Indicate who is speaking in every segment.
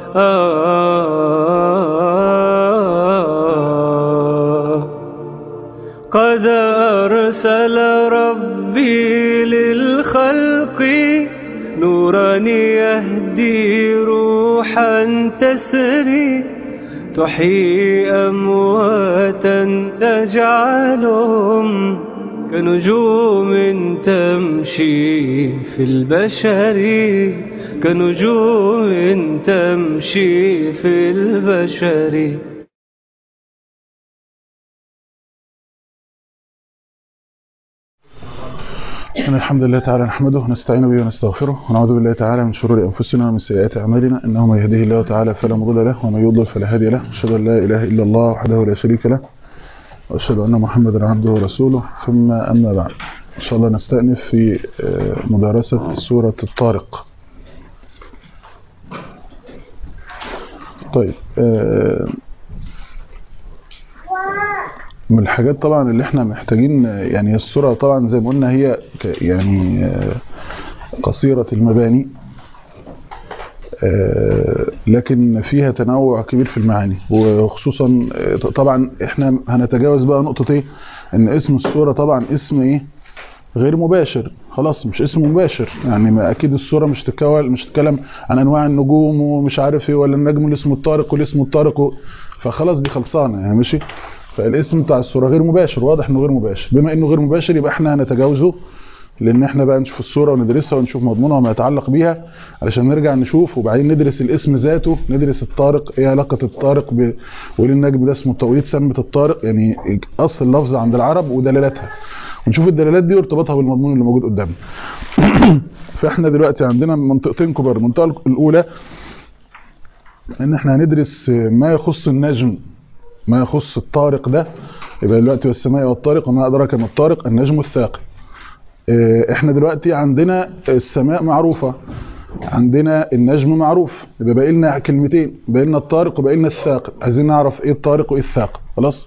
Speaker 1: قد أرسل ربي للخلق نورا يهدي روحا تسري تحيي أمواتا تجعلهم كنجوم تمشي في البشر كنجوم تمشي في البشر
Speaker 2: إن الحمد لله تعالى نحمده ونستعين به ونستغفره ونعوذ بالله تعالى من شرور أنفسنا ومن سيئات أعمالنا إنه من يهده الله تعالى فلا مضل له ومن يضلل فلا هادي له أشهد أن لا إله إلا الله وحده لا شريك له وأشهد أن محمدا عبده ورسوله ثم أما بعد إن شاء الله نستأنف في مدارسة سورة الطارق طيب من الحاجات طبعا اللي احنا محتاجين يعني السورة طبعا زي ما قلنا هي يعني قصيرة المباني لكن فيها تنوع كبير في المعاني وخصوصا طبعا احنا هنتجاوز بقى نقطة ايه ان اسم السورة طبعا اسم ايه غير مباشر خلاص مش اسم مباشر يعني ما اكيد السوره مش تتكون مش تتكلم عن انواع النجوم ومش عارف ايه ولا النجم اللي اسمه الطارق واللي اسمه الطارق و... فخلاص دي خلصانه يعني ماشي فالاسم بتاع السوره غير مباشر واضح انه غير مباشر بما انه غير مباشر يبقى احنا هنتجاوزه لان احنا بقى نشوف السوره وندرسها ونشوف مضمونها وما يتعلق بيها علشان نرجع نشوف وبعدين ندرس الاسم ذاته ندرس الطارق ايه علاقه الطارق ب... وليه النجم ده اسمه وليه اتسمت الطارق يعني اصل اللفظ عند العرب ودلالاتها ونشوف الدلالات دي وارتباطها بالمضمون اللي موجود قدامنا فاحنا دلوقتي عندنا منطقتين كبار المنطقه الاولى ان احنا هندرس ما يخص النجم ما يخص الطارق ده يبقى دلوقتي والسماء والطارق وما ادراك ما الطارق النجم الثاقب احنا دلوقتي عندنا السماء معروفه عندنا النجم معروف يبقى باقي لنا كلمتين باقي لنا الطارق وباقي لنا الثاقب عايزين نعرف ايه الطارق وايه الثاقب خلاص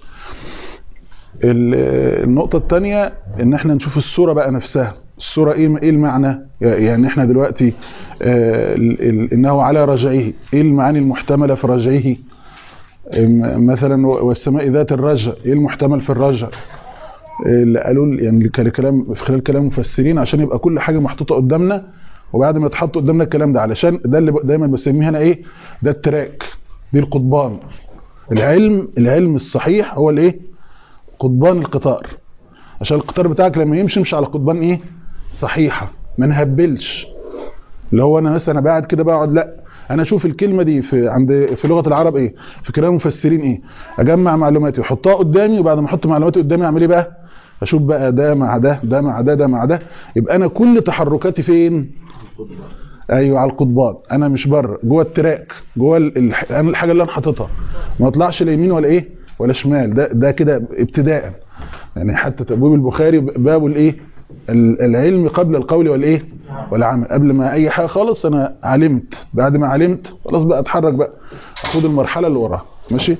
Speaker 2: النقطة الثانية ان احنا نشوف الصورة بقى نفسها الصورة ايه ايه المعنى يعني احنا دلوقتي اه انه على رجعه ايه المعاني المحتملة في رجعه مثلا والسماء ذات الرجع ايه المحتمل في الرجع اللي قالوا يعني كلام في خلال كلام المفسرين عشان يبقى كل حاجة محطوطة قدامنا وبعد ما يتحط قدامنا الكلام ده علشان ده اللي دايما بسميه انا ايه ده التراك دي القضبان العلم العلم الصحيح هو الايه قضبان القطار عشان القطار بتاعك لما يمشي يمشي على قضبان ايه صحيحه ما نهبلش اللي هو انا مثلا انا قاعد كده بقعد لا انا اشوف الكلمه دي في عند في لغه العرب ايه في كلام المفسرين ايه اجمع معلوماتي واحطها قدامي وبعد ما احط معلوماتي قدامي اعمل ايه بقى اشوف بقى ده مع ده ده مع ده ده مع ده يبقى انا كل تحركاتي فين ايوه على القضبان انا مش بره جوه التراك جوه انا الحاجه اللي انا حاططها ما اطلعش لا يمين ولا ايه ولا شمال ده ده كده ابتداء يعني حتى تبويب البخاري باب الايه العلم قبل القول والايه والعمل قبل ما اي حاجه خالص انا علمت بعد ما علمت خلاص بقى اتحرك بقى اخد المرحله اللي وراها ماشي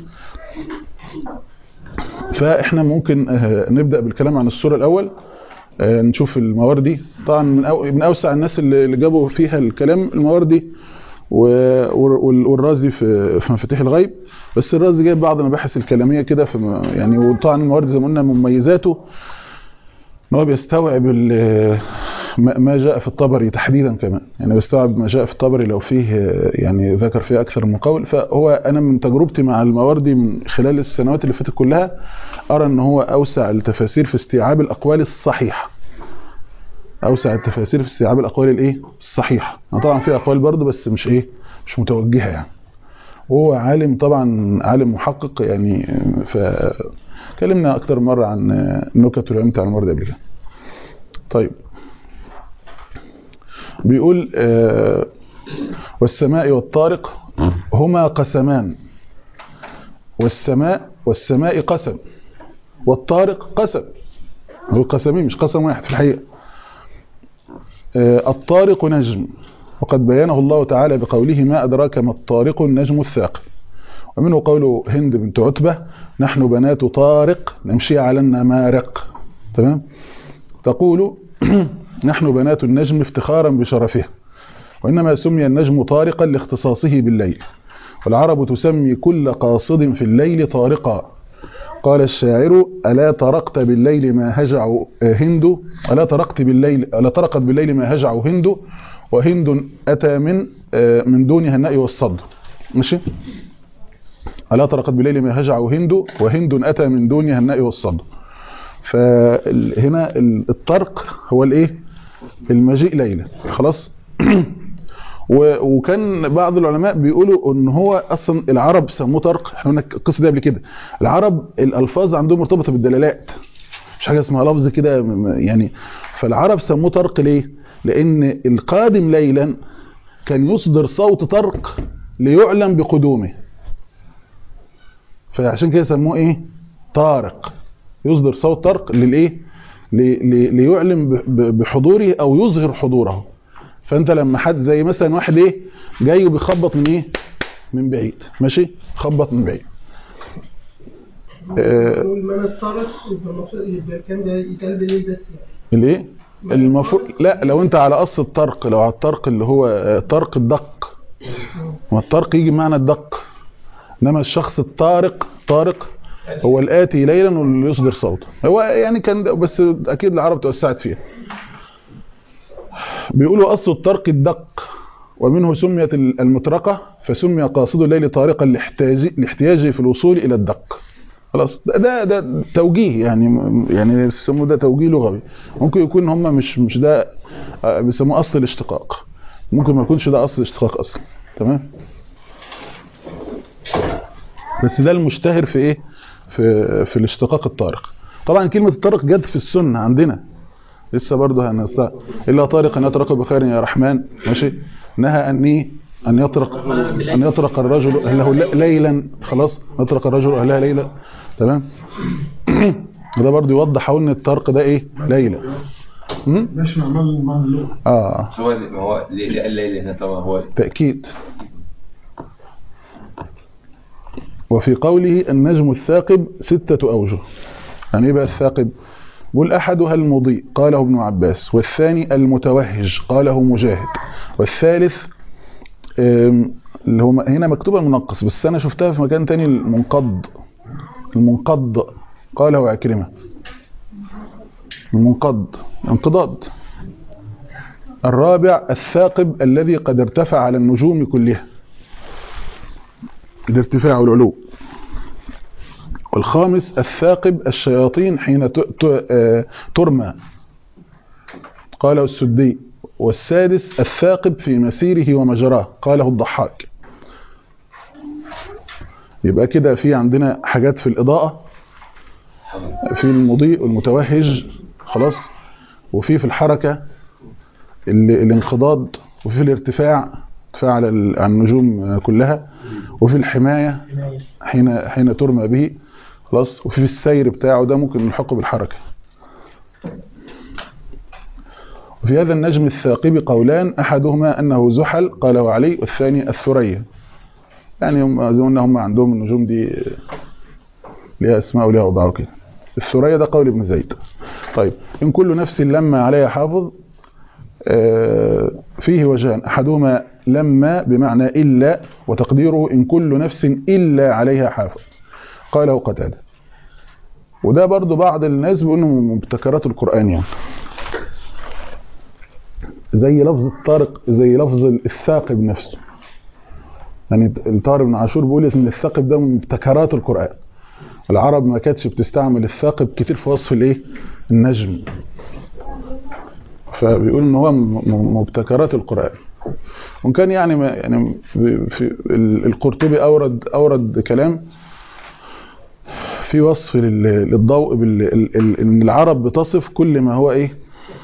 Speaker 2: فاحنا ممكن نبدا بالكلام عن الصوره الاول نشوف المواردي طبعا من أو من اوسع الناس اللي جابوا فيها الكلام المواردي والرازي في في مفاتيح الغيب بس الرازي جايب بعض المباحث الكلاميه كده في يعني وطبعا الموارد زي ما قلنا من مميزاته ان هو بيستوعب ما جاء في الطبري تحديدا كمان يعني بيستوعب ما جاء في الطبري لو فيه يعني ذكر فيه اكثر من قول فهو انا من تجربتي مع المواردي من خلال السنوات اللي فاتت كلها ارى ان هو اوسع التفاسير في استيعاب الاقوال الصحيحه اوسع التفاسير في استيعاب الاقوال الايه الصحيحه طبعا في اقوال برضه بس مش ايه مش متوجهه يعني وهو عالم طبعا عالم محقق يعني فكلمنا اكتر مره عن نكت والعلم بتاع المرضى قبل كده طيب بيقول آه والسماء والطارق هما قسمان والسماء والسماء قسم والطارق قسم هو قسمين مش قسم واحد في الحقيقه آه الطارق نجم وقد بينه الله تعالى بقوله ما أدراك ما الطارق النجم الثاقب ومنه قوله هند بنت عتبة نحن بنات طارق نمشي على النمارق تمام تقول نحن بنات النجم افتخارا بشرفه وإنما سمي النجم طارقا لاختصاصه بالليل والعرب تسمي كل قاصد في الليل طارقا قال الشاعر ألا طرقت بالليل ما هجع هند ألا طرقت بالليل ألا طرقت بالليل ما هجع هند وهند أتى من من دونها النأي والصد ماشي ألا طرقت بالليل ما هجع هند وهند أتى من دونها النأي والصد فهنا الطرق هو الايه المجيء ليلة خلاص وكان بعض العلماء بيقولوا ان هو اصلا العرب سموه طرق احنا قلنا القصه دي قبل كده العرب الالفاظ عندهم مرتبطه بالدلالات مش حاجه اسمها لفظ كده يعني فالعرب سموه طرق ليه لان القادم ليلا كان يصدر صوت طرق ليعلم بقدومه فعشان كده سموه ايه طارق يصدر صوت طرق للايه ليعلم بحضوره او يظهر حضوره فانت لما حد زي مثلا واحد ايه جاي وبيخبط من ايه من بعيد ماشي خبط من بعيد
Speaker 3: والمعنى الصارخ يبقى كان ده يتقال بالليل بس يعني
Speaker 2: الايه المفروض لا لو انت على قص الطرق لو على الطرق اللي هو طرق الدق ما الطرق يجي معنى الدق انما الشخص الطارق طارق هو الآتي ليلا واللي يصدر صوته هو يعني كان بس أكيد العرب توسعت فيها بيقولوا أصل الطرق الدق ومنه سميت المطرقة فسمي قاصد الليل طارقا لاحتياجه في الوصول إلى الدق خلاص ده ده, ده توجيه يعني يعني بيسموه ده توجيه لغوي ممكن يكون هم مش مش ده بيسموه اصل الاشتقاق ممكن ما يكونش ده اصل الاشتقاق اصلا تمام بس ده المشتهر في ايه في في الاشتقاق الطارق طبعا كلمة الطارق جت في السنة عندنا لسه برضه هنستع إلا طارق أن يطرق بخير يا رحمن ماشي نهى أن إيه أن يطرق أن يطرق الرجل أهله ليلا خلاص يطرق الرجل أهلها ليلا تمام وده برضه يوضح أن الطرق ده إيه ليلة
Speaker 4: ماشي مع مع اللغة
Speaker 2: اه
Speaker 5: هو ما هو ليه الليل هنا طبعا هو
Speaker 2: تأكيد وفي قوله النجم الثاقب ستة أوجه يعني إيه بقى الثاقب بل أحدها المضيء قاله ابن عباس والثاني المتوهج قاله مجاهد والثالث اللي هو هنا مكتوبة المنقص بس أنا شفتها في مكان تاني المنقض المنقض قاله عكرمة المنقض انقضاض الرابع الثاقب الذي قد ارتفع على النجوم كلها الارتفاع والعلو والخامس الثاقب الشياطين حين ترمى قاله السدي والسادس الثاقب في مسيره ومجراه قاله الضحاك يبقى كده في عندنا حاجات في الإضاءة في المضيء والمتوهج خلاص وفي في الحركة الانخضاض وفي الارتفاع ارتفاع على النجوم كلها وفي الحماية حين حين ترمى به خلاص وفي السير بتاعه ده ممكن نلحقه بالحركة وفي هذا النجم الثاقب قولان أحدهما أنه زحل قاله علي والثاني الثريا يعني هم زي ما هم عندهم النجوم دي ليها اسماء وليها اوضاع كده الثريا ده قول ابن زيد طيب إن كل نفس لما عليها حافظ فيه وجهان أحدهما لما بمعنى إلا وتقديره إن كل نفس إلا عليها حافظ قاله قتادة وده برضو بعض الناس بيقولوا من مبتكرات القرآن يعني زي لفظ الطارق زي لفظ الثاقب نفسه يعني الطارق بن عاشور بيقول ان الثاقب ده من مبتكرات القرآن العرب ما كانتش بتستعمل الثاقب كتير في وصف الايه النجم فبيقول ان هو مبتكرات القرآن وان كان يعني ما يعني في القرطبي اورد اورد كلام في وصف للضوء ان العرب بتصف كل ما هو ايه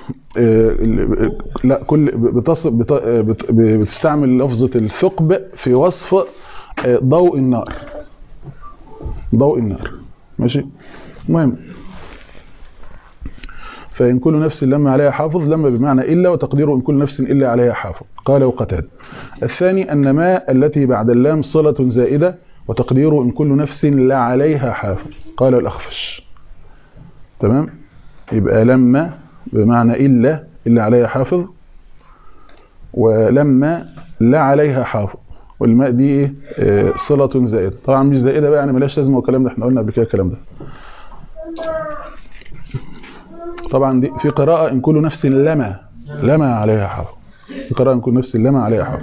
Speaker 2: لا كل بتصف بتستعمل لفظة الثقب في وصف ضوء النار ضوء النار ماشي المهم فإن كل نفس لما عليها حافظ لما بمعنى إلا وتقديره إن كل نفس إلا عليها حافظ قال وقتاد الثاني أن ما التي بعد اللام صلة زائدة وتقديره إن كل نفس لا عليها حافظ قال الأخفش تمام يبقى لما بمعنى إلا إلا عليها حافظ ولما لا عليها حافظ والماء دي ايه آه، صله زائده طبعا مش زائده بقى يعني ملهاش لازمه والكلام ده احنا قلنا قبل كده الكلام ده طبعا دي في قراءه ان كل نفس لما لما عليها حافظ في قراءه ان كل نفس لما عليها حافظ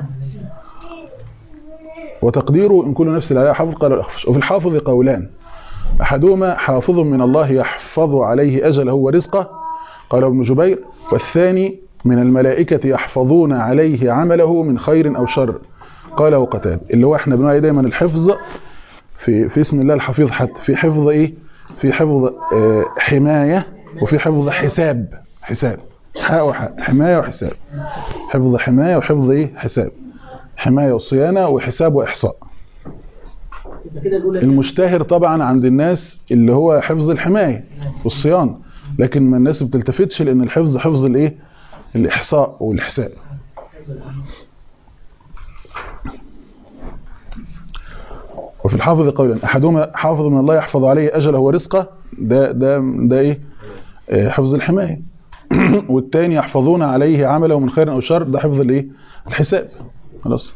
Speaker 2: وتقديره ان كل نفس عليها حافظ قال الاخفش وفي الحافظ قولان احدهما حافظ من الله يحفظ عليه اجله ورزقه قال ابن جبير والثاني من الملائكة يحفظون عليه عمله من خير أو شر قاله قتاد اللي هو احنا بنقول عليه دايما الحفظ في في اسم الله الحفيظ حتى في حفظ ايه في حفظ آه، حماية وفي حفظ حساب حساب حاء وحاء حماية وحساب حفظ حماية وحفظ ايه حساب حماية وصيانة وحساب وإحصاء
Speaker 6: يبقى كده الاولى
Speaker 2: المشتهر طبعا عند الناس اللي هو حفظ الحماية والصيانة لكن ما الناس ما بتلتفتش لان الحفظ حفظ الايه الاحصاء والحساب وفي الحافظ قولا احدهما حافظ من الله يحفظ عليه اجله ورزقه ده ده ده ايه آه، حفظ الحمايه والتاني يحفظون عليه عمله من خير او شر ده حفظ الايه الحساب خلاص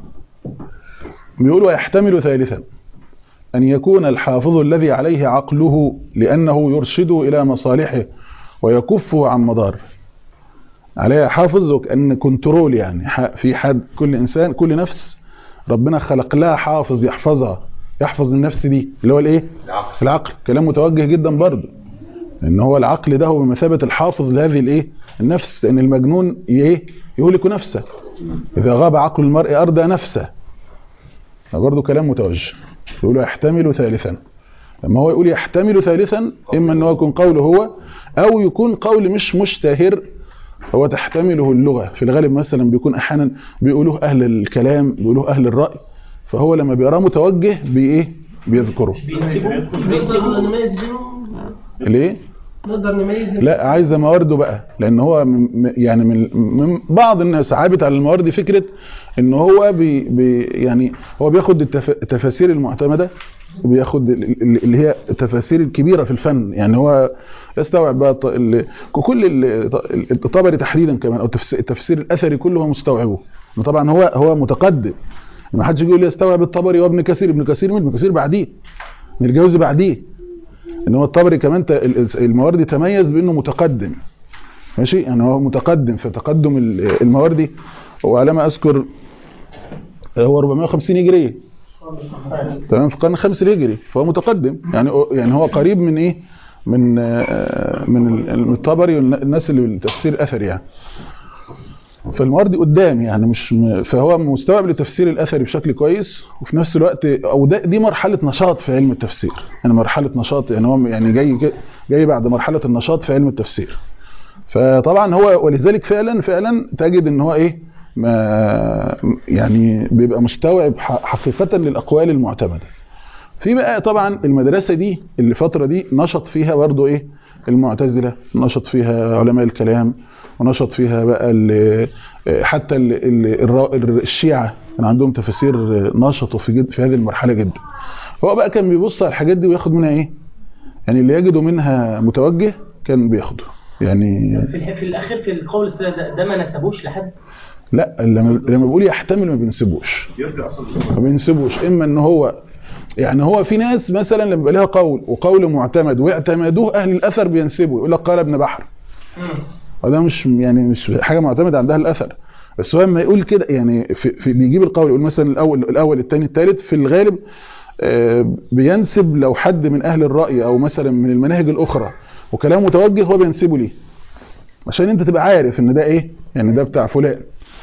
Speaker 2: بيقول ويحتمل ثالثا أن يكون الحافظ الذي عليه عقله لأنه يرشده إلى مصالحه ويكفه عن مضار عليه حافظ وكأن كنترول يعني ح- في حد كل إنسان كل نفس ربنا خلق لها حافظ يحفظها يحفظ النفس دي اللي هو الايه
Speaker 5: العقل
Speaker 2: العقل كلام متوجه جدا برضه ان هو العقل ده هو بمثابه الحافظ لهذه الايه النفس لان المجنون ايه يهلك نفسه اذا غاب عقل المرء اردى نفسه فبرضه كلام متوجه يقول يحتمل ثالثا لما هو يقول يحتمل ثالثا اما ان هو يكون قوله هو او يكون قول مش مشتهر هو تحتمله اللغه في الغالب مثلا بيكون احيانا بيقولوه اهل الكلام بيقولوه اهل الراي فهو لما بيقراه متوجه بايه بيذكره
Speaker 6: بينسبوا
Speaker 3: نقدر
Speaker 6: بينسبوا
Speaker 3: نميز بينهم
Speaker 2: ليه
Speaker 3: نقدر نميز
Speaker 2: لا عايزه موارده بقى لان هو من م- يعني من, من بعض الناس عابت على الموارد فكره ان هو بي بي يعني هو بياخد التف- التفاسير المعتمده وبياخد ال- ال- اللي هي التفاسير الكبيره في الفن يعني هو يستوعب بقى الط- ال- كل ال- ط- الطبري تحديدا كمان او التفس- التفسير الاثري كله هو مستوعبه طبعا هو هو متقدم ما حدش يجي يقول لي يستوعب الطبري وابن كثير ابن كثير مين ابن كثير بعديه ابن الجوزي بعديه ان هو الطبري كمان ت- ال- المواردي تميز بانه متقدم ماشي يعني هو متقدم في تقدم ال- المواردي وعلى ما اذكر هو 450 هجريه تمام في القرن الخامس الهجري فهو متقدم يعني يعني هو قريب من ايه من آه، من ال- من الطبري والناس اللي التفسير الاثري يعني فالمواردي قدام يعني مش م- فهو مستوعب للتفسير الاثري بشكل كويس وفي نفس الوقت او ده دي مرحله نشاط في علم التفسير يعني مرحله نشاط يعني هو يعني جاي جاي بعد مرحله النشاط في علم التفسير فطبعا هو ولذلك فعلا فعلا تجد ان هو ايه ما يعني بيبقى مستوعب ح- حقيقه للاقوال المعتمده في بقى طبعا المدرسه دي اللي الفتره دي نشط فيها برضو ايه المعتزله نشط فيها علماء الكلام ونشط فيها بقى ال- حتى ال- ال- الرا- الشيعه كان عندهم تفاسير نشطوا في جد في هذه المرحله جدا هو بقى كان بيبص على الحاجات دي وياخد منها ايه يعني اللي يجده منها متوجه كان بياخده يعني
Speaker 6: في, الح- في الاخير في القول الثالث ده, ده ما نسبوش لحد
Speaker 2: لا لما لما بيقول يحتمل ما بينسبوش ما بينسبوش اما ان هو يعني هو في ناس مثلا لما يبقى لها قول وقول معتمد واعتمدوه اهل الاثر بينسبوا يقول لك قال ابن بحر وده مش يعني مش حاجه معتمده عندها الاثر بس هو لما يقول كده يعني في, في بيجيب القول يقول مثلا الاول الاول الثاني الثالث في الغالب آه، بينسب لو حد من اهل الراي او مثلا من المناهج الاخرى وكلام متوجه هو بينسبه ليه عشان انت تبقى عارف ان ده ايه يعني ده بتاع فلان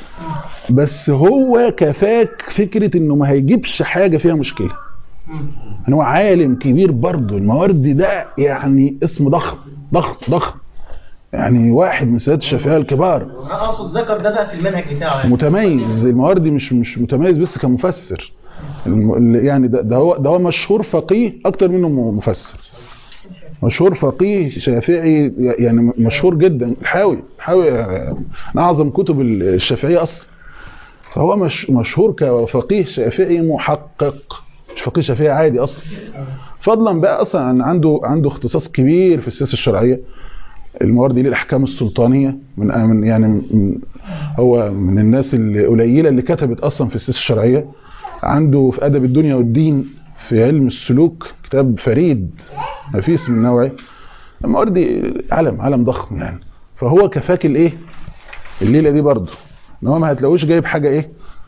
Speaker 2: بس هو كفاك فكره انه ما هيجيبش حاجه فيها مشكله يعني هو عالم كبير برضه المواردي ده يعني اسم ضخم ضخم ضخم يعني واحد من سادات الشافعيه الكبار
Speaker 6: انا اقصد ذكر ده بقى في المنهج بتاعه يعني
Speaker 2: متميز المواردي مش مش متميز بس كمفسر الم- ال- يعني ده, ده هو ده هو مشهور فقيه اكتر منه م- مفسر مشهور فقيه شافعي يعني مشهور جدا الحاوي الحاوي آه، من اعظم كتب الشافعيه اصلا فهو مش مشهور كفقيه شافعي محقق مش فقيه شافعي عادي اصلا فضلا بقى اصلا عن عنده عنده اختصاص كبير في السياسه الشرعيه المواردي ليه الاحكام السلطانيه من من يعني من هو من الناس القليله اللي كتبت اصلا في السياسه الشرعيه عنده في ادب الدنيا والدين في علم السلوك كتاب فريد نفيس من نوعه المواردي علم علم ضخم يعني فهو كفاك الايه الليله دي برضه ان هو ما هتلاقوش جايب حاجه ايه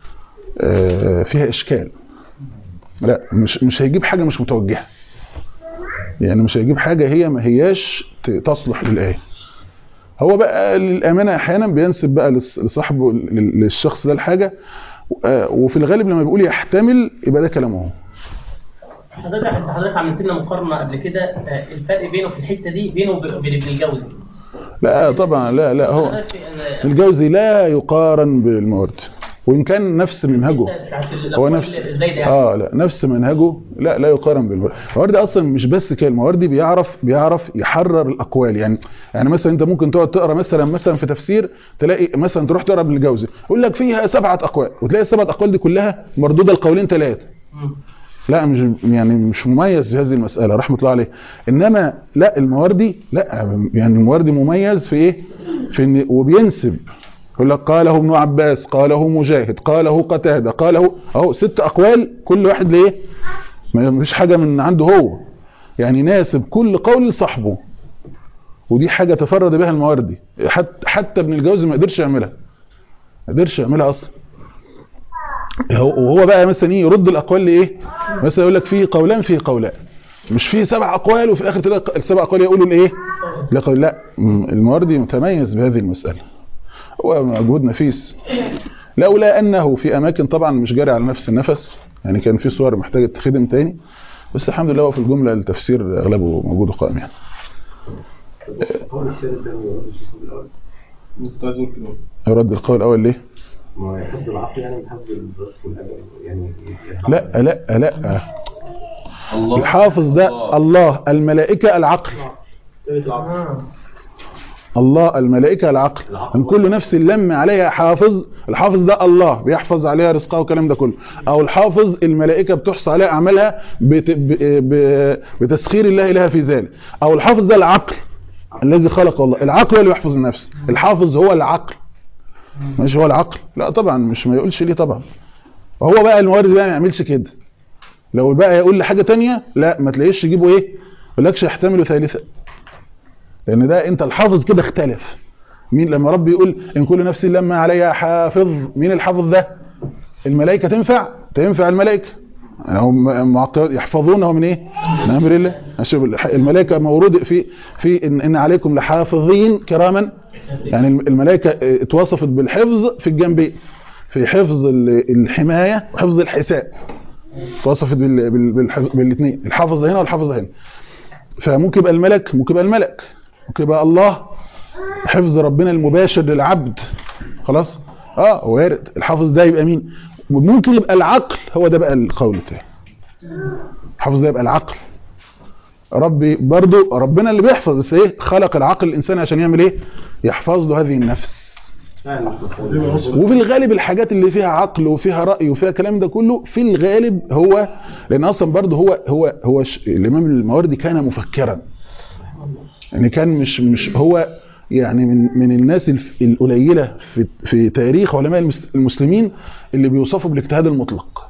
Speaker 2: آه فيها اشكال لا مش مش هيجيب حاجه مش متوجهه يعني مش هيجيب حاجه هي ما هياش ت- تصلح للايه هو بقى للامانه احيانا بينسب بقى لص- لصاحبه لل- للشخص ده الحاجه آه، وفي الغالب لما بيقول يحتمل يبقى ده كلامه هو
Speaker 6: حضرتك انت حضرتك عملت لنا مقارنه قبل كده آه، الفرق بينه في الحته دي بينه وبين ابن الجوزي
Speaker 2: لا طبعا لا لا هو
Speaker 6: حضرتك، آه،
Speaker 2: الجوزي لا يقارن بالمورد وان كان نفس منهجه
Speaker 6: بتاعت
Speaker 2: هو
Speaker 6: الأقوال
Speaker 2: نفس
Speaker 6: الزايدة يعني.
Speaker 2: اه لا نفس منهجه لا لا يقارن بالمورد المورد اصلا مش بس كده المورد بيعرف بيعرف يحرر الاقوال يعني يعني مثلا انت ممكن تقعد تقرا مثلا مثلا في تفسير تلاقي مثلا تروح تقرا ابن الجوزي يقول لك فيها سبعه اقوال وتلاقي السبعه اقوال دي كلها مردوده لقولين ثلاثه
Speaker 6: مم.
Speaker 2: لا مش يعني مش مميز في هذه المسألة رحمة الله عليه إنما لا المواردي لا يعني المواردي مميز في إيه في إن وبينسب يقول لك قاله ابن عباس قاله مجاهد قاله قتادة قاله أهو ست أقوال كل واحد ليه ما فيش حاجة من عنده هو يعني ناسب كل قول لصاحبه ودي حاجة تفرد بها المواردي حتى حتى ابن الجوزي ما قدرش يعملها ما قدرش يعملها أصلا هو- وهو بقى مثلا ايه يرد الاقوال لايه مثلا يقول لك فيه قولان فيه قولان مش فيه سبع اقوال وفي الاخر تلاقي السبع اقوال يقولوا الايه لا قول لا م، المواردي متميز بهذه المساله هو مجهود نفيس لولا انه في اماكن طبعا مش جاري على نفس النفس يعني كان في صور محتاجه تخدم تاني بس الحمد لله هو في الجمله التفسير اغلبه موجود وقائم يعني
Speaker 7: القول الثالث ده ما يردش القول الاول
Speaker 4: كنت عايز اقول كده
Speaker 2: يرد القول الاول ليه
Speaker 7: ما حفظ العقل يعني من حفظ الرزق والاجل يعني
Speaker 2: لا لا لا
Speaker 5: الله
Speaker 2: الحافظ ده الله الملائكه العقل
Speaker 7: ثالث العقل
Speaker 6: آه.
Speaker 2: الله الملائكة العقل من كل نفس لم عليها حافظ الحافظ ده الله بيحفظ عليها رزقها والكلام ده كله او الحافظ الملائكة بتحصى عليها اعمالها بت... ب... ب... بتسخير الله لها في ذلك او الحافظ ده العقل الذي خلق الله العقل هو اللي بيحفظ النفس الحافظ هو العقل مش هو العقل لا طبعا مش ما يقولش ليه طبعا وهو بقى الموارد بقى ما يعملش كده لو بقى يقول لحاجة تانية لا ما تلاقيش يجيبه ايه ما يقولكش يحتمل ثالثا لان ده انت الحافظ كده اختلف مين لما ربي يقول ان كل نفس لما عليها حافظ مين الحافظ ده الملائكه تنفع تنفع الملائكه يعني هم معقد- يحفظونه من ايه من امر الله شوف الح- الملائكه مورود في في ان, إن عليكم لحافظين كراما يعني الم- الملائكه اه، اتوصفت بالحفظ في الجنبين في حفظ ال- الحمايه وحفظ الحساب اتوصفت بال- بال- بالحفظ- بالاثنين الحافظ هنا والحافظ هنا فممكن يبقى الملك ممكن يبقى الملك ممكن يبقى الله حفظ ربنا المباشر للعبد خلاص اه وارد الحافظ ده يبقى مين ممكن يبقى العقل هو ده بقى القول بتاعي الحافظ ده يبقى العقل ربي برضو ربنا اللي بيحفظ بس ايه خلق العقل الانسان عشان يعمل ايه يحفظ له هذه النفس
Speaker 7: فعلا مش مفهوم
Speaker 2: وفي الغالب الحاجات اللي فيها عقل وفيها رأي وفيها الكلام ده كله في الغالب هو لأن أصلا برضه هو هو هو ش- الإمام الماوردي كان مفكرا يعني كان مش مش هو يعني من من الناس الف- القليلة في في تاريخ علماء المس- المسلمين اللي بيوصفوا بالاجتهاد المطلق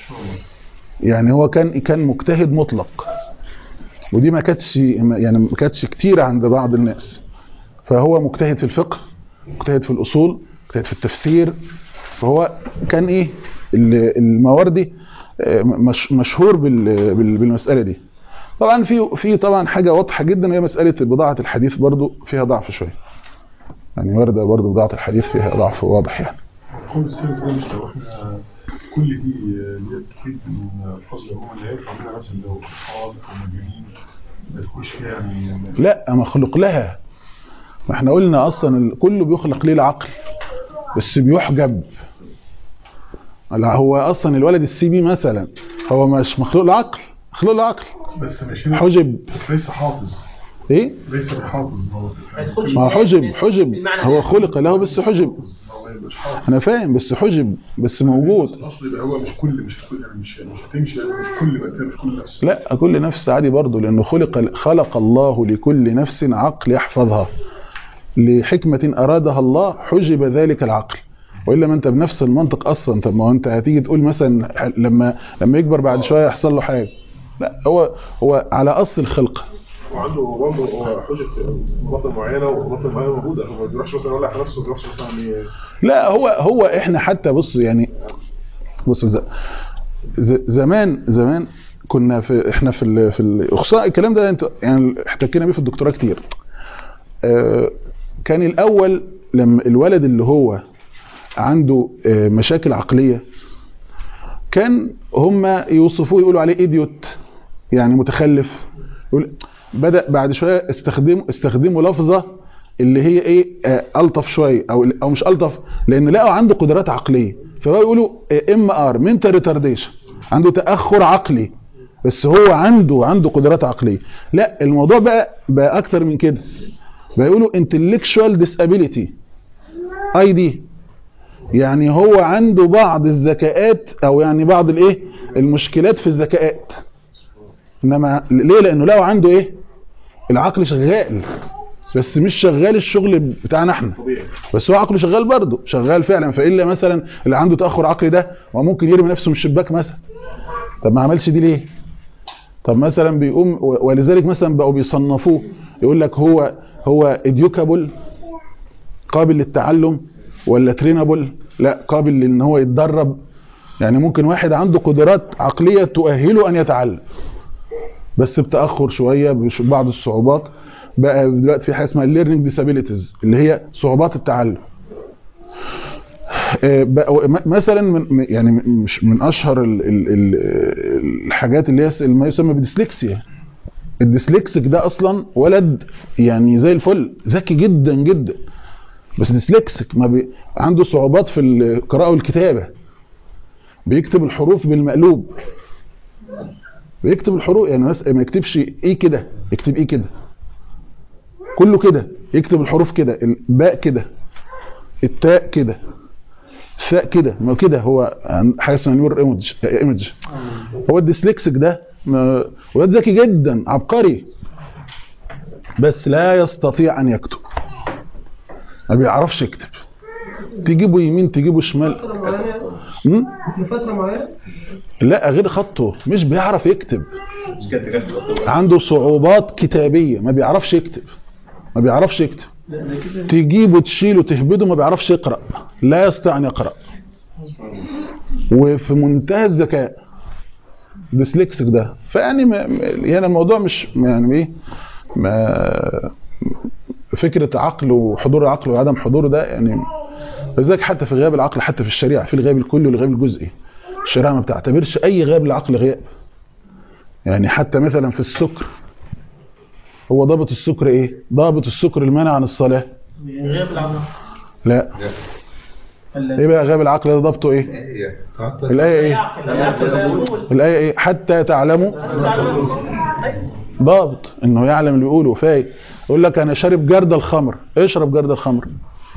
Speaker 2: يعني هو كان كان مجتهد مطلق ودي ما كانتش يعني ما كانتش كتير عند بعض الناس فهو مجتهد في الفقه مجتهد في الأصول مجتهد في التفسير فهو كان إيه ال- المواردي آه، مش مشهور بال- بال- بالمسألة دي طبعا في في طبعا حاجة واضحة جدا هي مسألة بضاعة الحديث برضو فيها ضعف شوية يعني واردة برضو بضاعة الحديث فيها ضعف واضح يعني
Speaker 4: القول الثالث ده مش لو احنا كل دي اللي هي بتفيد من الفصل عموما اللي هينفع منها مثلا لو اطفال او مجانين ما تخش فيها يعني
Speaker 2: لا مخلوق لها ما احنا قلنا اصلا ال- كله بيخلق ليه العقل بس بيحجب لا هو اصلا الولد السي بي مثلا هو مش مخلوق العقل مخلوق العقل
Speaker 4: بس مش هنا
Speaker 2: حجب
Speaker 4: بس ليس حافظ
Speaker 2: ايه
Speaker 4: ليس بحافظ هو
Speaker 6: ما يدخلش
Speaker 2: ما هو
Speaker 6: في-
Speaker 2: حجب
Speaker 6: في-
Speaker 2: حجب
Speaker 6: في المعنى
Speaker 2: هو
Speaker 6: ده.
Speaker 2: خلق له بس حجب
Speaker 4: هو مش حافظ
Speaker 2: انا فاهم بس حجب بس موجود
Speaker 4: الاصل يبقى هو مش كل مش كل يعني مش مش هتمشي يعني مش كل بقى مش كل نفس
Speaker 2: لا كل نفس عادي برضه لانه خلق خلق الله لكل نفس عقل يحفظها لحكمة أرادها الله حجب ذلك العقل والا ما انت بنفس المنطق اصلا طب ما هو انت هتيجي تقول مثلا لما لما يكبر بعد شويه يحصل له حاجه لا هو هو على اصل الخلقه
Speaker 4: وعنده برضه هو حجه مناطق معينه ومناطق معينه موجوده هو ما بيروحش مثلا يولع في نفسه ما بيروحش مثلا ي-
Speaker 2: لا هو هو احنا حتى بص يعني بص ز- ز- زمان زمان كنا في احنا في ال في ال- خصوصا الكلام ده انت يعني احتكينا بيه في الدكتوراه كتير آه، كان الاول لما الولد اللي هو عنده آه، مشاكل عقليه كان هم يوصفوه يقولوا عليه ايديوت يعني متخلف يقول بدا بعد شويه استخدموا استخدموا لفظه اللي هي ايه آه، الطف شويه او او مش الطف لان لقوا عنده قدرات عقليه فبقوا يقولوا ام ار منتال ريتارديشن عنده تاخر عقلي بس هو عنده عنده قدرات عقليه لا الموضوع بقى بقى اكتر من كده بقى يقولوا intellectual disability اي دي يعني هو عنده بعض الذكاءات او يعني بعض الايه المشكلات في الذكاءات انما ليه لانه لقوا عنده ايه العقل شغال بس مش شغال الشغل بتاعنا احنا بس هو عقله شغال برضه شغال فعلا فالا مثلا اللي عنده تاخر عقلي ده هو ممكن يرمي نفسه من الشباك مثلا طب ما عملش دي ليه طب مثلا بيقوم و- ولذلك مثلا بقوا بيصنفوه يقول لك هو هو اديوكابل قابل للتعلم ولا ترينابل لا قابل لان هو يتدرب يعني ممكن واحد عنده قدرات عقليه تؤهله ان يتعلم بس بتاخر شويه ببعض الصعوبات بقى دلوقتي في حاجه اسمها الليرنينج ديسابيليتيز اللي هي صعوبات التعلم آه، بقى- م- مثلا من م- يعني م- مش من اشهر ال- ال- ال- الحاجات اللي هي ما يسمى بالديسلكسيا الديسلكسيك ده اصلا ولد يعني زي الفل ذكي جدا جدا بس ديسلكسيك ما بي... عنده صعوبات في القراءه والكتابه بيكتب الحروف بالمقلوب بيكتب الحروف يعني مثلا ما يكتبش ايه كده يكتب ايه كده كله كده يكتب الحروف كده الباء كده التاء كده الثاء كده ما هو كده هو عن- حاجه اسمها نيور ايمج ايمج هو الديسلكسيك ده ما- ولد ذكي جدا عبقري بس لا يستطيع ان يكتب ما بيعرفش يكتب تجيبه يمين تجيبه شمال
Speaker 3: فترة معينة
Speaker 2: م?
Speaker 3: لفترة معينة
Speaker 2: لا غير خطه مش بيعرف يكتب عنده صعوبات كتابية ما بيعرفش يكتب ما بيعرفش يكتب تجيبه تشيله تهبده ما بيعرفش يقرأ لا يستطيع أن يقرأ وفي منتهى الذكاء ديسلكسك ده فيعني ما ما- يعني الموضوع مش يعني ايه ما فكرة عقل وحضور العقل وعدم حضوره ده يعني لذلك حتى في غياب العقل حتى في الشريعة في الغياب الكلي والغياب الجزئي الشريعة ما بتعتبرش أي غياب للعقل غياب يعني حتى مثلا في السكر هو ضابط السكر ايه ضابط السكر المنع عن الصلاة
Speaker 6: غياب العقل
Speaker 2: لا ايه بقى غياب العقل ده ضابطه ايه الآية ايه
Speaker 6: يعقل يعقل يقول
Speaker 2: الآية ايه حتى تعلموا ضابط انه يعلم اللي بيقوله فاي يقول لك انا شارب جرد الخمر اشرب جرد الخمر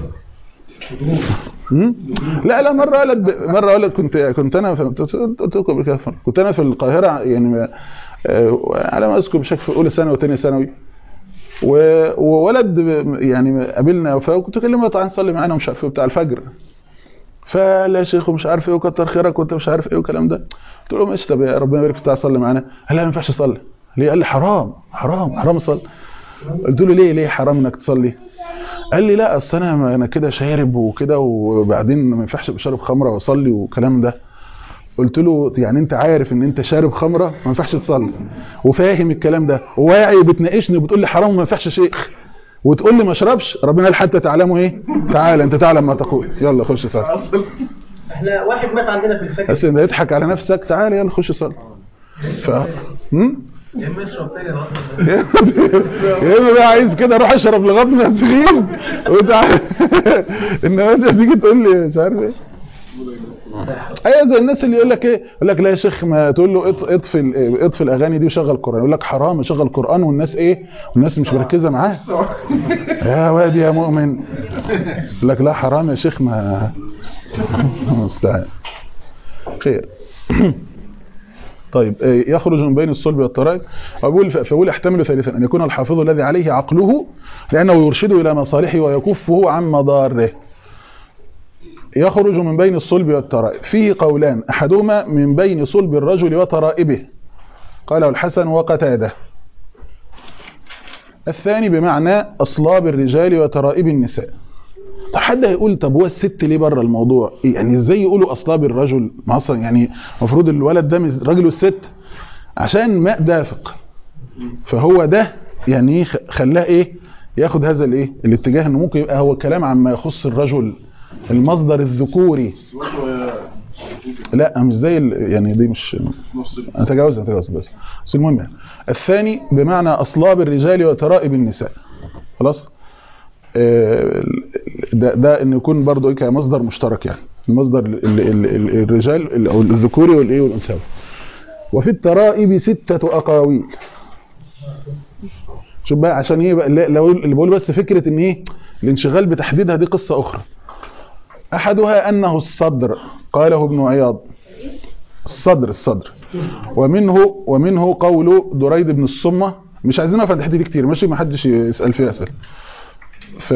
Speaker 2: هم؟ لا لا مره ولد مره ولد كنت كنت انا في- قلت لكم قبل كده كنت انا في القاهره يعني آه، على ما اذكر بشكل في اولى ثانوي وثانيه ثانوي و- وولد يعني قابلنا فكنت اكلمه تعالى نصلي معانا ومش عارف ايه بتاع الفجر فقال لي يا شيخ ومش عارف ايه وكتر خيرك وانت مش عارف ايه والكلام ده قلت له ماشي طب يا ربنا يبارك فيك تعالى صلي معانا قال لا ما ينفعش اصلي ليه قال لي حرام حرام حرام اصلي قلت له ليه ليه حرام انك تصلي قال لي لا اصل انا انا كده شارب وكده وبعدين ما ينفعش ابقى شارب خمره واصلي والكلام ده قلت له يعني انت عارف ان انت شارب خمره ما ينفعش تصلي وفاهم الكلام ده وواعي وبتناقشني وبتقول لي حرام وما ينفعش يا شيخ وتقول لي ما اشربش ربنا قال حتى تعلموا ايه تعال انت تعلم ما تقول يلا خش صلي
Speaker 6: احنا واحد مات عندنا في الفجر
Speaker 2: بس انت يضحك على نفسك تعال يلا خش صلي ف هم؟ يا اما بقى عايز كده اروح اشرب لغايه ما تغيب وتعال انما انت تيجي تقول لي مش عارف ايه ايوه زي الناس اللي يقول لك ايه يقول لك لا يا شيخ ما تقول له اط- اطفي ال- اطفي الاغاني دي وشغل قران يقول لك حرام اشغل قران والناس ايه والناس مش مركزه معاه يا واد يا مؤمن يقول لك لا حرام يا شيخ ما مستعان خير طيب آه، يخرج من بين الصلب والترائب أقول فأقول يحتمل ثالثا أن يكون الحافظ الذي عليه عقله لأنه يرشده إلى مصالحه ويكفه عن مضاره يخرج من بين الصلب والترائب فيه قولان أحدهما من بين صلب الرجل وترائبه قاله الحسن وقتاده الثاني بمعنى أصلاب الرجال وترائب النساء طب حد هيقول طب هو الست ليه بره الموضوع إيه يعني ازاي يقولوا اصلاب الرجل ما اصلا يعني المفروض الولد ده من الراجل والست عشان ماء دافق فهو ده يعني إيه خ- خلاه ايه ياخد هذا الايه الاتجاه انه ممكن يبقى هو كلام عما يخص الرجل المصدر الذكوري لا مش زي ال- يعني دي مش اتجاوز اتجاوز بس بس المهم يعني الثاني بمعنى اصلاب الرجال وترائب النساء خلاص آه، ده ده ان يكون برضه ايه كمصدر مشترك يعني المصدر ال- ال- ال- ال- الرجال ال- او الذكوري والايه والانثوي وفي الترائب ستة اقاويل شوف بقى عشان ايه بقى لا- لو اللي بقول بس فكره ان ايه الانشغال بتحديدها دي قصه اخرى احدها انه الصدر قاله ابن عياض الصدر الصدر ومنه ومنه قول دريد بن الصمه مش عايزين نقف عند الحته دي كتير ماشي ما حدش يسال فيها اسئله ف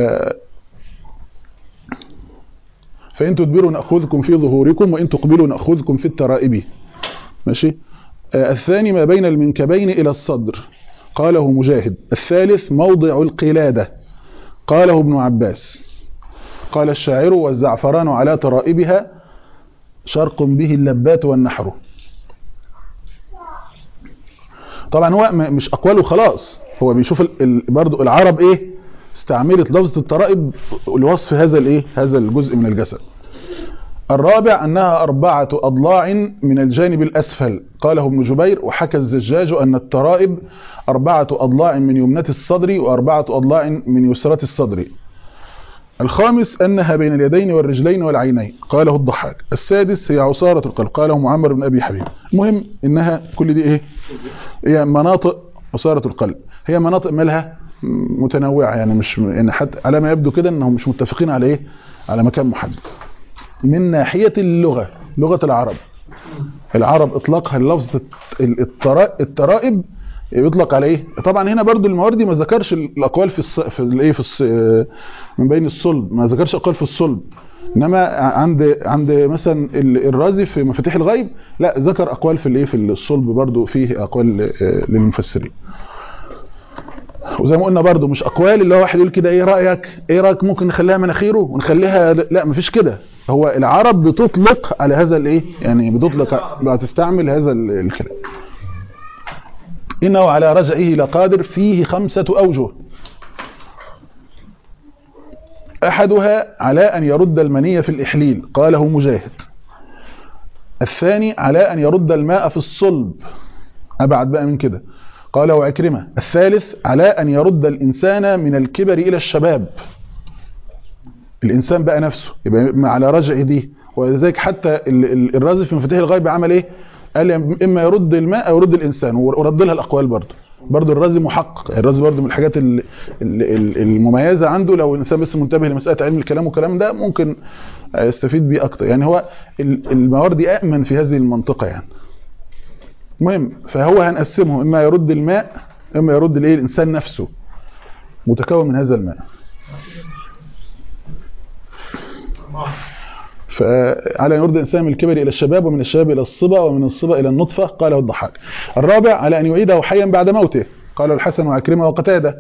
Speaker 2: فإن تدبروا نأخذكم في ظهوركم وإن تقبلوا نأخذكم في الترائب ماشي آه الثاني ما بين المنكبين إلى الصدر قاله مجاهد الثالث موضع القلادة قاله ابن عباس قال الشاعر والزعفران على ترائبها شرق به اللبات والنحر طبعا هو م- مش أقواله خلاص هو بيشوف ال- ال- برضو العرب إيه استعملت لفظة الترائب لوصف هذا الايه هذا الجزء من الجسد الرابع أنها أربعة أضلاع من الجانب الأسفل قاله ابن جبير وحكى الزجاج أن الترائب أربعة أضلاع من يمنة الصدر وأربعة أضلاع من يسرة الصدر الخامس أنها بين اليدين والرجلين والعينين قاله الضحاك السادس هي عصارة القلب قاله معمر بن أبي حبيب المهم إنها كل دي إيه هي مناطق عصارة القلب هي مناطق مالها متنوعة يعني مش يعني حتى على ما يبدو كده انهم مش متفقين على ايه على مكان محدد من ناحية اللغة لغة العرب العرب اطلاقها لفظة الترا- الترائب يطلق على ايه طبعا هنا برضو المواردي ما ذكرش الاقوال في الص... في الايه في الص... من بين الصلب ما ذكرش اقوال في الصلب انما عند عند مثلا ال- الرازي في مفاتيح الغيب لا ذكر اقوال في الايه في الصلب برضو فيه اقوال آه، للمفسرين وزي ما قلنا برضو مش اقوال اللي هو واحد يقول كده ايه رايك ايه رايك ممكن نخليها مناخيره ونخليها لا مفيش كده هو العرب بتطلق على هذا الايه يعني بتطلق بتستعمل هذا ال- الكلام انه على رجعه لقادر فيه خمسة اوجه احدها على ان يرد المنية في الاحليل قاله مجاهد الثاني على ان يرد الماء في الصلب ابعد بقى من كده قاله عكرمة الثالث على أن يرد الإنسان من الكبر إلى الشباب الإنسان بقى نفسه يبقى على رجع دي ولذلك حتى ال- ال- الرازي في مفاتيح الغيب عمل إيه قال إما يرد الماء أو يرد الإنسان ورد لها الأقوال برضه برضه الرازي محقق الرازي برضه من الحاجات ال- ال- ال- المميزة عنده لو الإنسان بس منتبه لمسألة علم الكلام والكلام ده ممكن يستفيد بيه أكتر يعني هو ال- المواردي أأمن في هذه المنطقة يعني المهم فهو هنقسمه اما يرد الماء اما يرد الايه الانسان نفسه متكون من هذا الماء فعلى ان يرد الانسان من الكبر الى الشباب ومن الشباب الى الصبا ومن الصبا الى النطفه قاله الضحاك الرابع على ان يعيده حيا بعد موته قاله الحسن وعكرمه وقتاده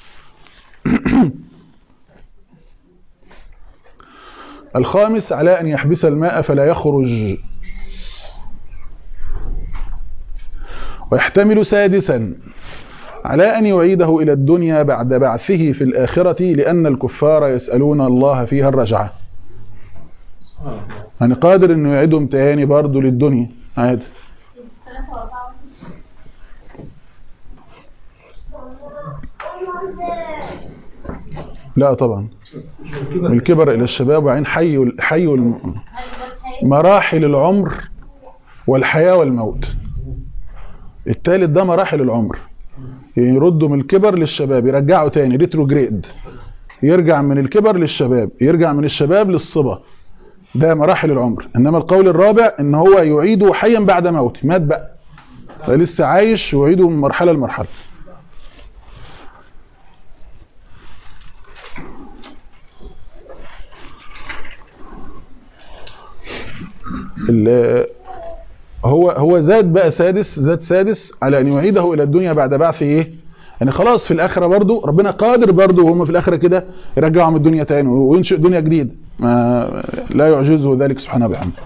Speaker 2: الخامس على ان يحبس الماء فلا يخرج ويحتمل سادسا على أن يعيده إلى الدنيا بعد بعثه في الآخرة لأن الكفار يسألون الله فيها الرجعة يعني قادر أنه يعيدهم تاني برضه للدنيا عادي لا طبعا من الكبر إلى الشباب وعين حي حي الم- مراحل العمر والحياة والموت التالت ده مراحل العمر يردوا من الكبر للشباب يرجعوا تاني ريتروجريد يرجع من الكبر للشباب يرجع من الشباب للصبا ده مراحل العمر انما القول الرابع ان هو يعيده حيا بعد موته مات بقى فلسه عايش ويعيده من مرحله لمرحله ال- هو هو زاد بقى سادس زاد سادس على ان يعيده الى الدنيا بعد بعث ايه يعني خلاص في الاخره برضو ربنا قادر برضو وهم في الاخره كده يرجعهم الدنيا تاني وينشئ دنيا جديده ما لا يعجزه ذلك سبحانه وبحمده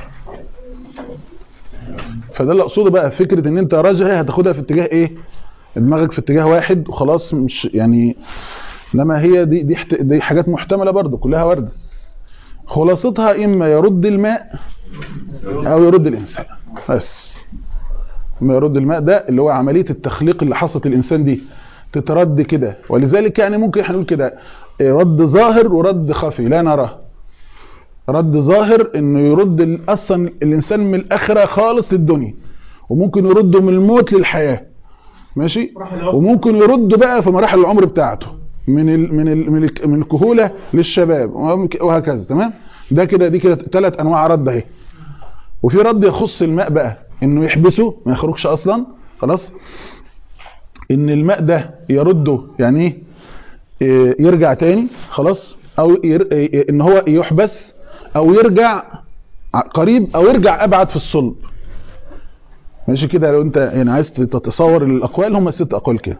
Speaker 2: فده اللي اقصده بقى فكره ان انت رجعي هتاخدها في اتجاه ايه دماغك في اتجاه واحد وخلاص مش يعني انما هي دي دي, حت- دي حاجات محتمله برضو كلها ورده خلاصتها اما يرد الماء او يرد الانسان بس اما يرد الماء ده اللي هو عمليه التخليق اللي حصلت الانسان دي تترد كده ولذلك يعني ممكن احنا نقول كده رد ظاهر ورد خفي لا نراه رد ظاهر انه يرد ال- اصلا الانسان من الاخره خالص للدنيا وممكن يرده من الموت للحياه ماشي وممكن يرده بقى في مراحل العمر بتاعته من ال من ال من, ال من الكهوله للشباب وممكن- وهكذا تمام ده كده دي كده ثلاث انواع رد اهي وفي رد يخص الماء بقى انه يحبسه ما يخرجش اصلا خلاص ان الماء ده يرده يعني ايه إيه، يرجع تاني خلاص او ير... إيه، ان هو يحبس او يرجع ع- قريب او يرجع ابعد في الصلب ماشي كده لو انت يعني عايز تتصور الاقوال هم الست اقوال كده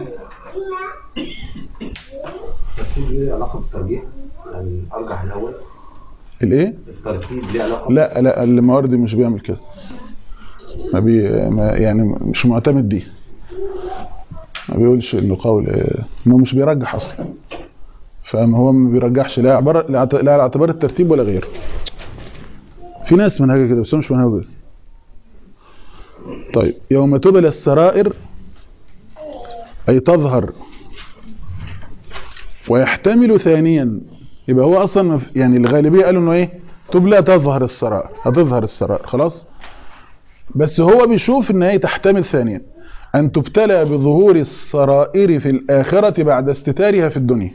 Speaker 7: الترتيب ليه علاقة بالترجيح يعني أرجح الأول
Speaker 2: الايه
Speaker 7: الترتيب ليه علاقة
Speaker 2: لا لا المواردي مش بيعمل كده ما بي ما يعني مش معتمد دي ما بيقولش انه قول آه، انه مش بيرجح اصلا فما هو ما بيرجحش لا عبارة لا اعت- لا على اعتبار الترتيب ولا غيره في ناس منهجه كده بس هو مش منهجه كده طيب يوم تبلى السرائر اي تظهر ويحتمل ثانيا يبقى هو اصلا ما في- يعني الغالبيه قالوا انه ايه تبلى تظهر السرائر هتظهر السرائر خلاص بس هو بيشوف ان هي تحتمل ثانيا ان تبتلى بظهور السرائر في الاخره بعد استتارها في الدنيا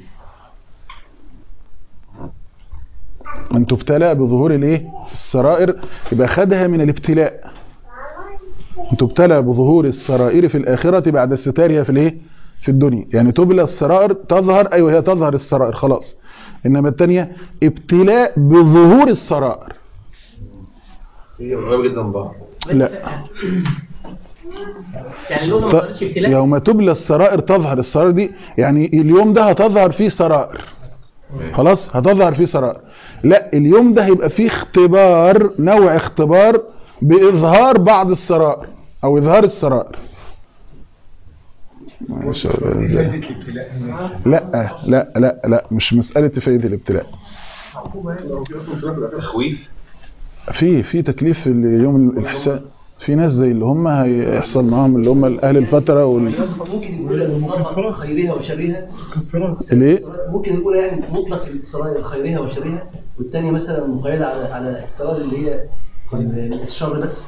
Speaker 2: ان تبتلى بظهور الايه السرائر يبقى خدها من الابتلاء ان تبتلى بظهور السرائر في الاخره بعد استتارها في الايه في الدنيا يعني تبلى السرائر تظهر ايوه هي تظهر السرائر خلاص انما الثانيه ابتلاء بظهور السرائر
Speaker 7: هي قريبة جدا من بعض
Speaker 2: لا
Speaker 6: يعني الاولى ما
Speaker 2: ط-
Speaker 6: صارتش ابتلاء
Speaker 2: يوم تبلى السرائر تظهر السرائر دي يعني اليوم ده هتظهر فيه سرائر خلاص هتظهر فيه سرائر لا اليوم ده هيبقى فيه اختبار نوع اختبار بإظهار بعض السرائر أو إظهار السرائر ما شاء الله إزاي. لا لا لا لا مش مسألة فايدة الابتلاء
Speaker 5: تخويف
Speaker 2: في في تكليف اليوم الحساب في ناس زي اللي هم هيحصل معاهم اللي هم اهل الفتره وال
Speaker 8: ممكن يقول المطلق خيرها وشرها
Speaker 2: الايه
Speaker 8: ممكن يقول يعني مطلق السرائر خيرها وشرها والثاني مثلا مقيدة على على السرائر اللي هي الشر بس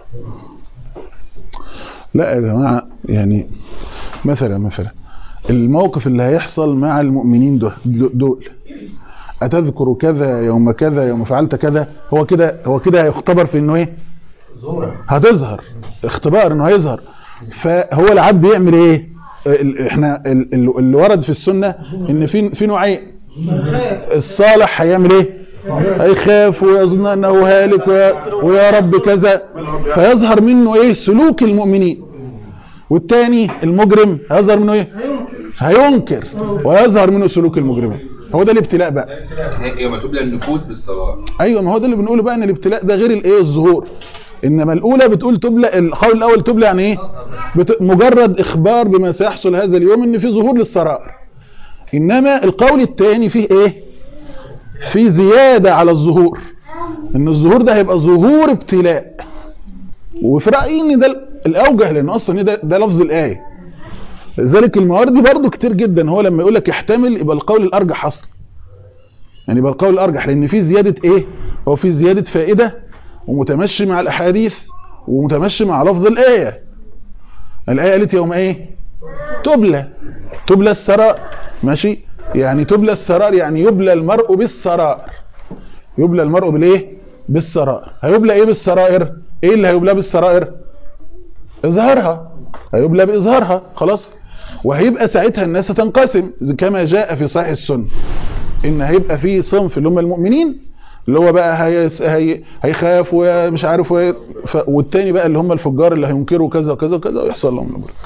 Speaker 2: لا يا جماعه يعني مثلا مثلا الموقف اللي هيحصل مع المؤمنين ده دول اتذكر كذا يوم كذا يوم فعلت كذا هو كده هو كده هيختبر في انه ايه هتظهر اختبار انه هيظهر فهو العبد يعمل ايه ال- احنا ال- ال- اللي ورد في السنه ان في في نوعين الصالح هيعمل ايه هيخاف ويظن انه هالك ويا, ويا رب كذا فيظهر منه ايه سلوك المؤمنين والتاني المجرم هيظهر منه ايه هينكر ويظهر منه سلوك المجرمين هو ده الابتلاء بقى
Speaker 5: يوم تبلى النفوس بالصلاة
Speaker 2: ايوه ما هو ده اللي بنقوله بقى ان الابتلاء ده غير الايه الظهور انما الاولى بتقول تبلى القول الاول تبلى يعني ايه بت... مجرد اخبار بما سيحصل هذا اليوم ان في ظهور للسرائر انما القول الثاني فيه ايه في زياده على الظهور ان الظهور ده هيبقى ظهور ابتلاء وفي رايي ان ده الاوجه لان اصلا ده, ده لفظ الايه لذلك المواردي برضو كتير جدا هو لما يقول لك يحتمل يبقى القول الارجح اصلا يعني يبقى القول الارجح لان في زياده ايه هو في زياده فائده ومتمشي مع الاحاديث ومتمشي مع لفظ الايه الايه قالت يوم ايه تبلى تبلى السرائر ماشي يعني تبلى السرائر يعني يبلى المرء بالسرائر يبلى المرء بالايه بالسرائر هيبلى ايه بالسرائر ايه اللي هيبلى بالسرائر اظهارها هيبلى باظهارها خلاص وهيبقى ساعتها الناس تنقسم كما جاء في صحيح السنه ان هيبقى في صنف اللي هم المؤمنين اللي هو بقى هيس هي هيخاف ومش عارف وي ف... والتاني بقى اللي هم الفجار اللي هينكروا كذا وكذا وكذا ويحصل لهم الامر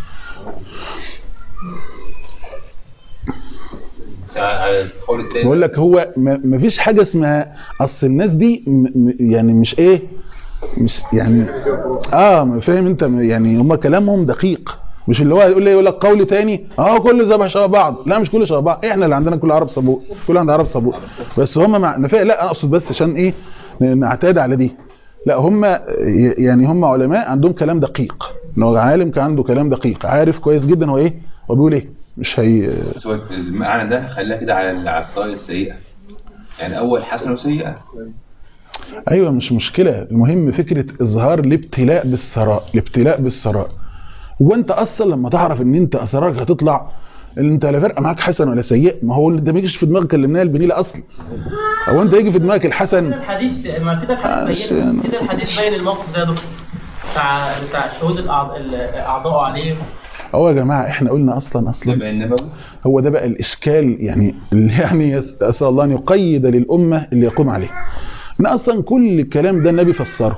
Speaker 5: على القول الثاني
Speaker 2: بقول لك هو ما ما فيش حاجه اسمها اصل الناس دي م... م... يعني مش ايه مش يعني اه ما فاهم انت يعني هم كلامهم دقيق مش اللي هو يقول لي يقول لك قول تاني اه كل ذبح شبه بعض لا مش كل شبه بعض احنا اللي عندنا كل عرب صبور كل عند عرب صبور بس هم مع نفاق لا انا اقصد بس عشان ايه ن- نعتاد على دي لا هم ي- يعني هم علماء عندهم كلام دقيق ان هو عالم كان عنده كلام دقيق عارف كويس جدا هو ايه هو بيقول ايه مش هي
Speaker 5: بس هو المعنى ده خليها كده على على الصلاة السيئة يعني أول حسنة وسيئة
Speaker 2: ايوه مش مشكله المهم فكره اظهار الابتلاء بالثراء الابتلاء بالثراء هو انت اصلا لما تعرف ان انت اسرارك هتطلع اللي انت لا فارقه معاك حسن ولا سيء ما هو انت ما يجيش في دماغك اللي منها البنيله اصلا هو انت يجي في دماغك الحسن
Speaker 6: كده الحديث ما كده
Speaker 2: آه،
Speaker 6: الحديث
Speaker 2: بس
Speaker 6: بين
Speaker 2: أنا-
Speaker 6: كده الحديث باين الموقف ده يا دكتور بتاع بتاع شهود الأعض- الاعضاء عليه
Speaker 2: هو يا جماعه احنا قلنا اصلا اصلا
Speaker 5: يبقى النبوي
Speaker 2: هو ده بقى الاشكال يعني اللي يعني يس- اسال الله ان يقيد للامه اللي يقوم عليه ان اصلا كل الكلام ده النبي فسره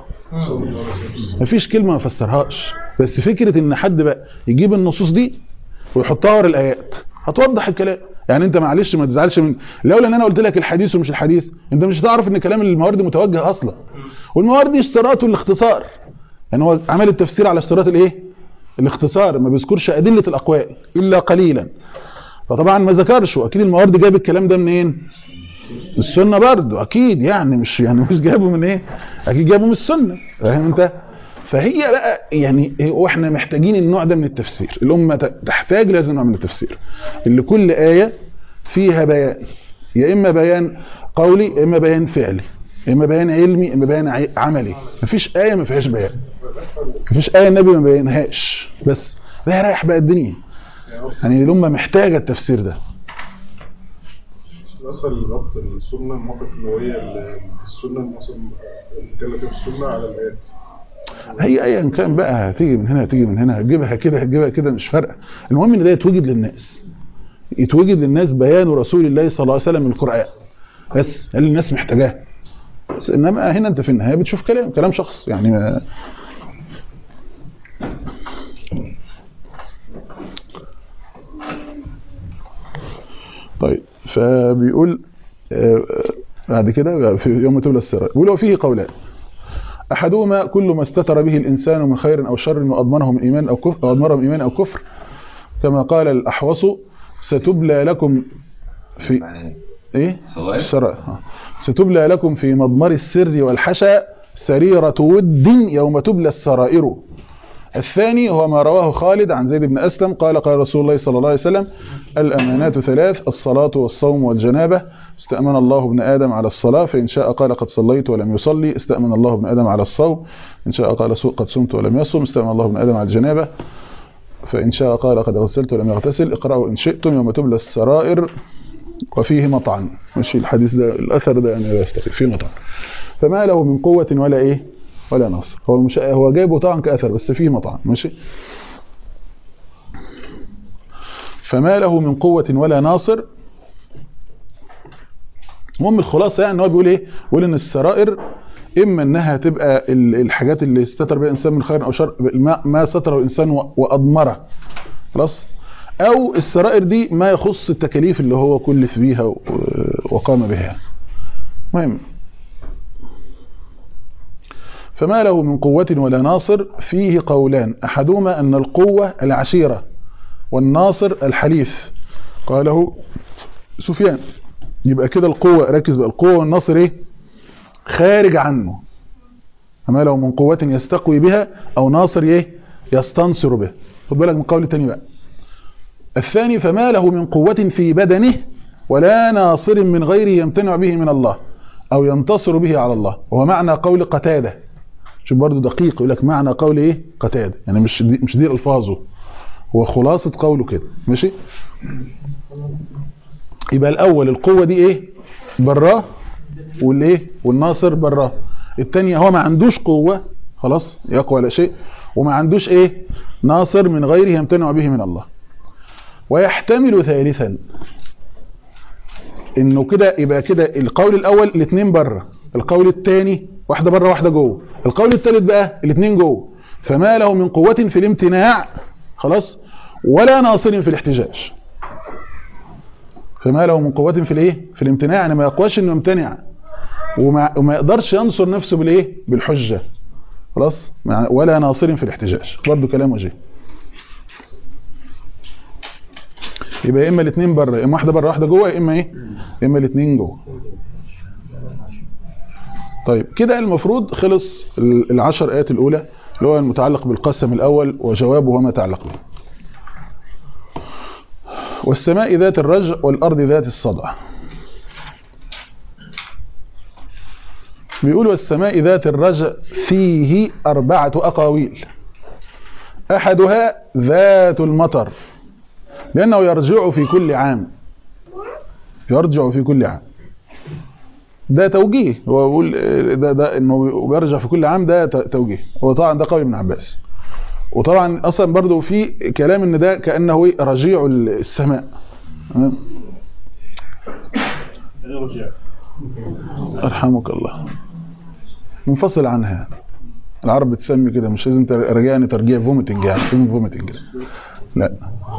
Speaker 2: مفيش كلمه ما فسرهاش بس فكره ان حد بقى يجيب النصوص دي ويحطها ورا الايات هتوضح الكلام يعني انت معلش ما تزعلش من لولا ان انا قلت لك الحديث ومش الحديث انت مش هتعرف ان كلام الموارد متوجه اصلا والموارد اشتراطه الاختصار يعني هو عمل التفسير على اشتراط الايه الاختصار ما بيذكرش ادله الاقوال الا قليلا فطبعا ما ذكرش واكيد الموارد جاب الكلام ده منين السنه برضه اكيد يعني مش يعني مش جابه من ايه اكيد جابه من السنه فاهم انت فهي بقى يعني إيه، واحنا محتاجين النوع ده من التفسير الامه ت- تحتاج لازم نوع من التفسير اللي كل ايه فيها بيان يا اما بيان قولي يا اما بيان فعلي يا اما بيان علمي يا اما بيان عي- عملي مفيش ايه ما فيهاش بيان مفيش ايه النبي ما بينهاش بس ده رايح بقى الدنيا يعني الامه محتاجه التفسير ده
Speaker 4: مثل ربط السنة الموقف اللي هي ال- السنة مثلا نتكلم في السنة على الآيات
Speaker 2: هي ايا كان بقى هتيجي من هنا هتيجي من هنا هتجيبها كده هتجيبها كده مش فارقه المهم ان ده يتوجد للناس يتوجد للناس بيان رسول الله صلى الله عليه وسلم من القران بس اللي الناس محتاجاه بس انما هنا انت في النهايه بتشوف كلام كلام شخص يعني ما طيب فبيقول آه، آه، بعد كده في يوم تبلى السرائر بيقول وفيه قولان احدهما كل ما استتر به الانسان من خير او شر واضمنه من ايمان او كفر او اضمره من ايمان او كفر كما قال الاحوص ستبلى لكم في
Speaker 5: يعني
Speaker 2: ايه
Speaker 5: صغير
Speaker 2: السرائر آه. ستبلى لكم في مضمر السر والحشا سريرة ود يوم تبلى السرائر الثاني هو ما رواه خالد عن زيد بن أسلم قال قال رسول الله صلى الله عليه وسلم الأمانات ثلاث الصلاة والصوم والجنابة استأمن الله ابن آدم على الصلاة فإن شاء قال قد صليت ولم يصلي استأمن الله ابن آدم على الصوم إن شاء قال سوء قد صمت ولم يصم استأمن الله ابن آدم على الجنابة فإن شاء قال قد غسلت ولم يغتسل اقرأوا إن شئتم يوم تبلى السرائر وفيه مطعن ماشي الحديث ده الأثر ده يعني لا يستقيم فيه مطعن فما له من قوة ولا إيه ولا نصر هو مش هو جايبه طبعا كأثر بس فيه مطعن ماشي فما له من قوة ولا ناصر المهم الخلاصة يعني ان هو بيقول ايه بيقول ان السرائر اما انها تبقى ال- الحاجات اللي استتر بها الانسان من خير او شر ما, ما ستره الانسان و- واضمره خلاص او السرائر دي ما يخص التكاليف اللي هو كلف بيها و- وقام بها مهم فما له من قوة ولا ناصر فيه قولان أحدهما أن القوة العشيرة والناصر الحليف قاله سفيان يبقى كده القوة ركز بقى القوة والناصر ايه خارج عنه فما له من قوة يستقوي بها أو ناصر ايه يستنصر به خد بالك من قول التاني بقى الثاني فما له من قوة في بدنه ولا ناصر من غيره يمتنع به من الله أو ينتصر به على الله وهو معنى قول قتادة شوف برضه دقيق يقول لك معنى قول ايه قتادة يعني مش دي مش دي الفاظه هو خلاصة قوله كده ماشي يبقى الاول القوة دي ايه براه والايه والناصر براه الثانية هو ما عندوش قوة خلاص يقوى ولا شيء وما عندوش ايه ناصر من غيره يمتنع به من الله ويحتمل ثالثا انه كده يبقى كده القول الاول الاثنين بره القول الثاني واحده بره واحده جوه القول الثالث بقى الاثنين جوه فما له من قوه في الامتناع خلاص ولا ناصر في الاحتجاج فما له من قوه في الايه في الامتناع يعني ما يقواش انه يمتنع وما, وما يقدرش ينصر نفسه بالايه بالحجه خلاص مع- ولا ناصر في الاحتجاج برضه كلام وجيه يبقى يا اما الاثنين بره يا اما واحده بره واحده جوه يا اما ايه يا اما الاثنين جوه طيب كده المفروض خلص ال- العشر ايات الاولى اللي هو المتعلق بالقسم الاول وجوابه وما يتعلق به والسماء ذات الرجع والارض ذات الصدع بيقول والسماء ذات الرجع فيه أربعة أقاويل أحدها ذات المطر لأنه يرجع في كل عام يرجع في كل عام ده توجيه هو بيقول ده ده انه بيرجع في كل عام ده ت- توجيه هو طبعا ده قول ابن عباس وطبعا اصلا برضو في كلام ان ده كانه إيه؟ رجيع السماء تمام ارحمك الله منفصل عنها العرب بتسمي كده مش لازم تر- رجعني ترجيع فوميتنج يعني فيلم فوميتنج لا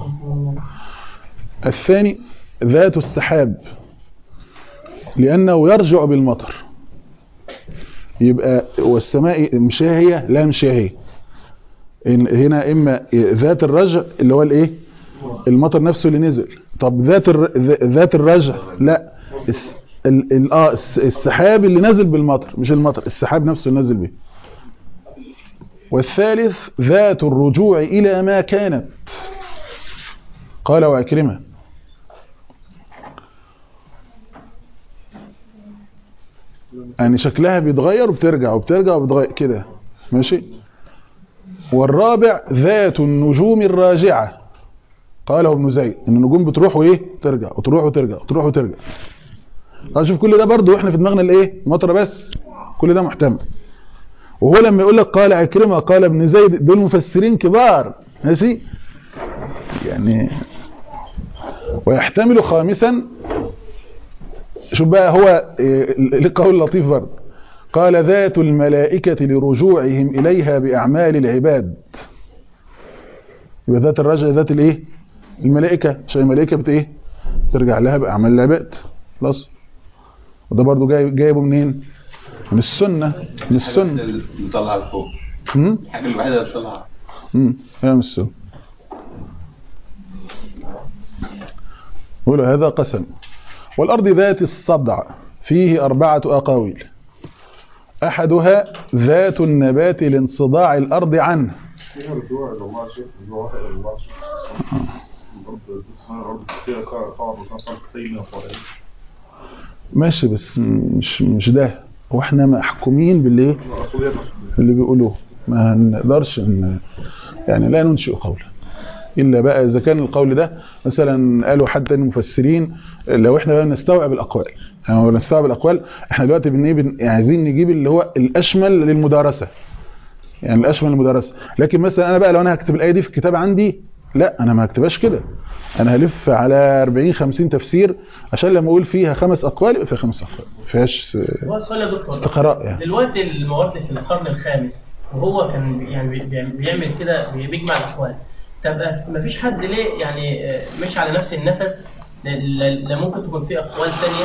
Speaker 2: الثاني ذات السحاب لأنه يرجع بالمطر يبقى والسماء مش هي هي لا مش هي هي إن- هنا إما ذات الرجع اللي هو الإيه المطر نفسه اللي نزل طب ذات الر... ذ- ذات الرجع لا الس... ال... ال... آه الس- السحاب اللي نزل بالمطر مش المطر السحاب نفسه اللي نزل به والثالث ذات الرجوع إلى ما كانت قال وأكرمه يعني شكلها بيتغير وبترجع وبترجع وبتغير كده ماشي والرابع ذات النجوم الراجعة قاله ابن زيد ان النجوم بتروح وايه ترجع وتروح وترجع وتروح وترجع طب شوف كل ده برضو احنا في دماغنا الايه مطره بس كل ده محتمل وهو لما يقول لك قال عكرمه قال ابن زيد دول مفسرين كبار ماشي يعني ويحتمل خامسا شوف بقى هو ليه قول لطيف برضه قال ذات الملائكة لرجوعهم إليها بأعمال العباد يبقى ذات الرجع ذات الايه الملائكة عشان الملائكة بت ايه ترجع لها بأعمال العباد خلاص وده برضو جاي جايبه منين من السنة من السنة
Speaker 5: اللي طلع لفوق
Speaker 2: امم
Speaker 5: الحاجه الوحيده اللي طلعها
Speaker 2: امم هي من السنة قولوا هذا قسم والأرض ذات الصدع فيه أربعة أقاويل أحدها ذات النبات لانصداع الأرض عنه
Speaker 4: فيها رجوع إلى الله شيخ رجوع واحد إلى الله شيخ الأرض اسمها الأرض فيها قاعدة وكان خيمة وفرعين
Speaker 2: ماشي بس مش مش ده هو احنا محكومين بالايه
Speaker 4: الأصوليات
Speaker 2: اللي بيقولوه ما نقدرش ان يعني لا ننشئ قولا الا بقى اذا كان القول ده مثلا قالوا حتى المفسرين لو احنا بقى نستوعب الاقوال يعني لو نستوعب الاقوال احنا دلوقتي بن إيه بن- عايزين نجيب اللي هو الاشمل للمدارسه يعني الاشمل للمدارسه لكن مثلا انا بقى لو انا هكتب الايه دي في الكتاب عندي لا انا ما هكتبهاش كده انا هلف على 40 50 تفسير عشان لما اقول فيها خمس اقوال يبقى فيها خمس اقوال ما فيهاش
Speaker 6: هو السؤال يا دكتور
Speaker 2: استقراء يعني
Speaker 6: دلوقتي المواد في القرن الخامس وهو كان بي- يعني بي- بيعمل كده بي- بيجمع الاقوال طب ما فيش حد ليه يعني آه، مش على نفس النفس لا- لا لا ممكن تكون في اقوال ثانيه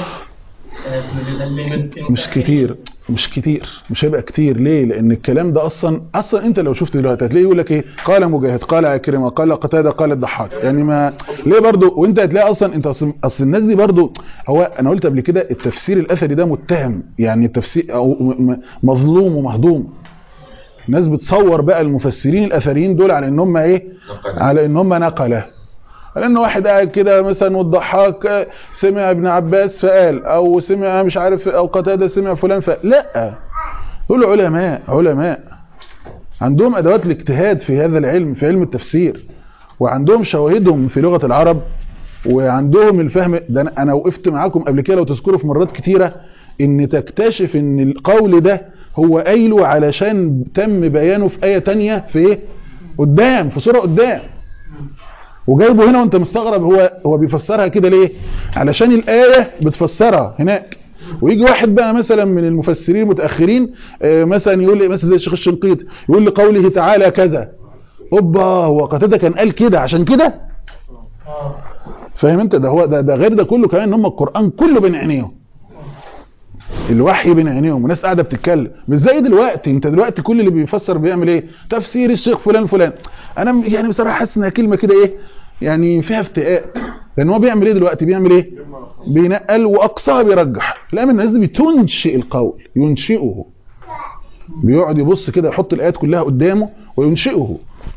Speaker 6: من من من
Speaker 2: مش كتير مش كتير مش هيبقى كتير ليه لان الكلام ده اصلا اصلا انت لو شفت دلوقتي هتلاقيه يقول لك ايه قال مجاهد قال عكرمه قال قتاده قال الضحاك يعني ما ليه برضو وانت هتلاقي اصلا انت اصلا اصل الناس دي برضو هو انا قلت قبل كده التفسير الاثري ده متهم يعني التفسير او م- م- مظلوم ومهضوم الناس بتصور بقى المفسرين الاثريين دول على ان هم ايه على ان هم نقله لان واحد قاعد كده مثلا والضحاك آه، سمع ابن عباس فقال او سمع مش عارف او قتاده سمع فلان فقال لا دول علماء علماء عندهم ادوات الاجتهاد في هذا العلم في علم التفسير وعندهم شواهدهم في لغه العرب وعندهم الفهم ده أنا- انا وقفت معاكم قبل كده لو تذكروا في مرات كتيره ان تكتشف ان القول ده هو قايله علشان تم بيانه في ايه تانية في ايه قدام في صوره قدام وجايبه هنا وانت مستغرب هو هو بيفسرها كده ليه علشان الايه بتفسرها هناك ويجي واحد بقى مثلا من المفسرين المتاخرين آه، مثلا يقول لي مثلا زي الشيخ الشنقيطي يقول لقوله تعالى كذا اوبا هو قتاده كان قال كده عشان كده
Speaker 6: اه
Speaker 2: فاهم انت ده هو ده, ده غير ده كله كمان ان هم القران كله بين عينيهم الوحي بين عينيهم وناس قاعده بتتكلم مش زي دلوقتي انت دلوقتي كل اللي بيفسر بيعمل ايه تفسير الشيخ فلان فلان انا م- يعني بصراحه حاسس انها كلمه كده ايه يعني فيها افتئات لان هو بيعمل ايه دلوقتي بيعمل ايه بينقل واقصاها بيرجح لا من الناس دي بتنشئ القول ينشئه بيقعد يبص كده يحط الايات كلها قدامه وينشئه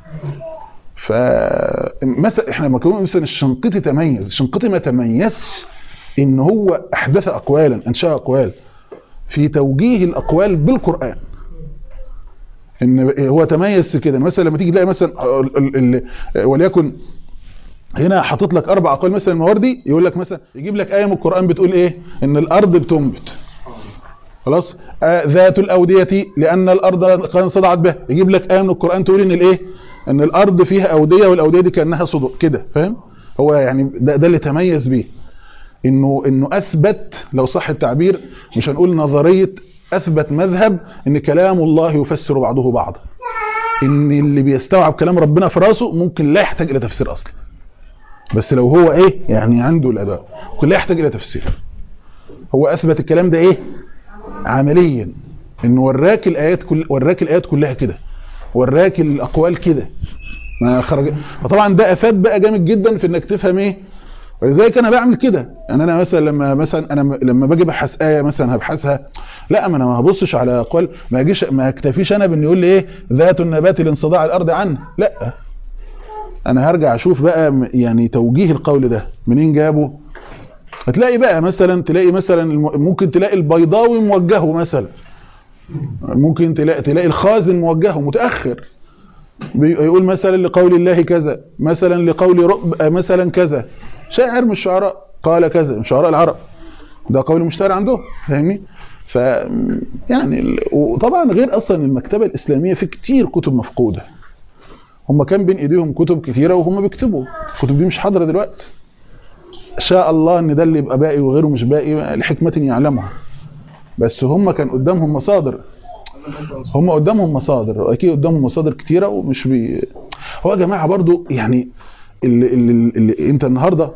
Speaker 2: ف مثلا احنا لما كنا مثلا الشنقيطي تميز الشنقيطي ما تميزش ان هو احدث اقوالا انشا اقوال في توجيه الاقوال بالقران ان هو تميز في كده مثلا لما تيجي تلاقي مثلا ال- ال- ال- وليكن هنا حاطط لك اربع اقوال مثلا المواردي يقول لك مثلا يجيب لك ايه من القران بتقول ايه ان الارض بتنبت خلاص آه ذات الاوديه لان الارض قد انصدعت به يجيب لك ايه من القران تقول ان الايه ان الارض فيها اوديه والاوديه دي كانها صدق كده فاهم هو يعني ده, ده اللي تميز بيه انه انه اثبت لو صح التعبير مش هنقول نظريه اثبت مذهب ان كلام الله يفسر بعضه بعضا ان اللي بيستوعب كلام ربنا في راسه ممكن لا يحتاج الى تفسير اصلا بس لو هو ايه يعني عنده الاداء ممكن لا يحتاج الى تفسير هو اثبت الكلام ده ايه عمليا انه وراك الايات كل وراك الايات كلها كده وراك الاقوال كده ما خرج فطبعا ده افاد بقى جامد جدا في انك تفهم ايه ولذلك انا بعمل كده يعني انا مثلا لما مثلا انا م- لما باجي ابحث ايه مثلا هبحثها لا ما انا ما هبصش على اقوال ما اجيش ما اكتفيش انا بان يقول لي ايه ذات النبات لانصداع الارض عنه لا انا هرجع اشوف بقى م- يعني توجيه القول ده منين جابه هتلاقي بقى مثلا تلاقي مثلا الم- ممكن تلاقي البيضاوي موجهه مثلا ممكن تلاقي تلاقي الخازن موجهه متاخر بي- يقول مثلا لقول الله كذا مثلا لقول رب مثلا كذا شاعر من الشعراء قال كذا من شعراء العرب ده قول مشتهر عندهم فاهمني ف يعني ال- وطبعا غير اصلا المكتبه الاسلاميه في كتير كتب مفقوده هم كان بين ايديهم كتب كتيره وهم بيكتبوا الكتب دي مش حاضره دلوقتي شاء الله ان ده اللي يبقى باقي وغيره مش باقي لحكمه يعلمها بس هم كان قدامهم مصادر هم قدامهم مصادر اكيد قدامهم مصادر كتيره ومش بي هو يا جماعه برضو يعني اللي, اللي, اللي انت النهارده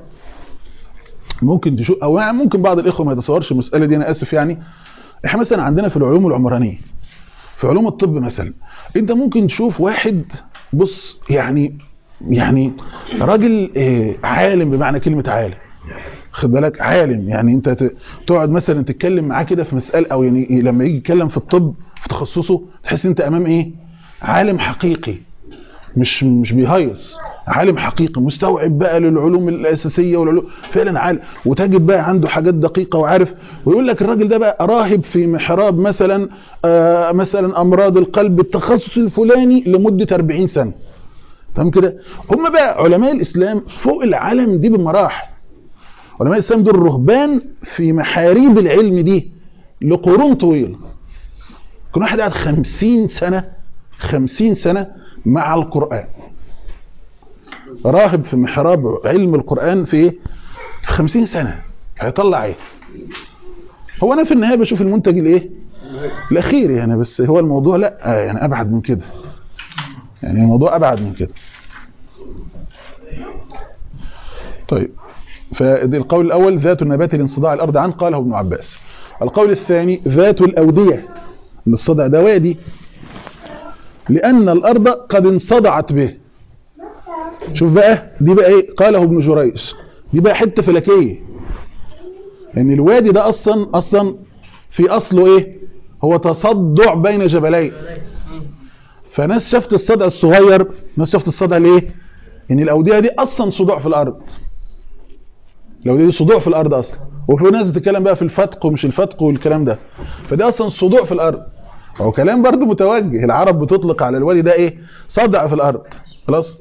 Speaker 2: ممكن تشوف او يعني ممكن بعض الاخوه ما يتصورش المساله دي انا اسف يعني احنا مثلا عندنا في العلوم العمرانيه في علوم الطب مثلا انت ممكن تشوف واحد بص يعني يعني راجل آه، عالم بمعنى كلمه عالم خد بالك عالم يعني انت ت- تقعد مثلا تتكلم معاه كده في مساله او يعني لما يجي يتكلم في الطب في تخصصه تحس انت امام ايه عالم حقيقي مش مش بيهيص عالم حقيقي مستوعب بقى للعلوم الاساسيه والعلوم فعلا عالم وتجد بقى عنده حاجات دقيقه وعارف ويقول لك الراجل ده بقى راهب في محراب مثلا آه مثلا امراض القلب بالتخصص الفلاني لمده 40 سنه فاهم كده هم بقى علماء الاسلام فوق العالم دي بمراحل علماء الاسلام دول رهبان في محاريب العلم دي لقرون طويله كل واحد قاعد 50 سنه 50 سنه مع القران راهب في محراب علم القران في ايه في 50 سنه هيطلع ايه هو انا في النهايه بشوف المنتج الايه الاخير يعني بس هو الموضوع لا يعني ابعد من كده يعني الموضوع ابعد من كده طيب فدي القول الأول ذات النبات لانصداع الأرض عنه قاله ابن عباس القول الثاني ذات الأودية ان الصدع ده وادي لأن الأرض قد انصدعت به شوف بقى دي بقى ايه قاله ابن جريج دي بقى حتة فلكية ان الوادي ده أصلا أصلا في أصله ايه هو تصدع بين جبلين فناس شافت الصدع الصغير ناس شافت الصدع ليه ان الأودية دي أصلا صدوع في الأرض لو دي صدوع في الارض اصلا وفي ناس بتتكلم بقى في الفتق ومش الفتق والكلام ده فدي اصلا صدوع في الارض هو كلام برضو متوجه العرب بتطلق على الوادي ده ايه صدع في الارض خلاص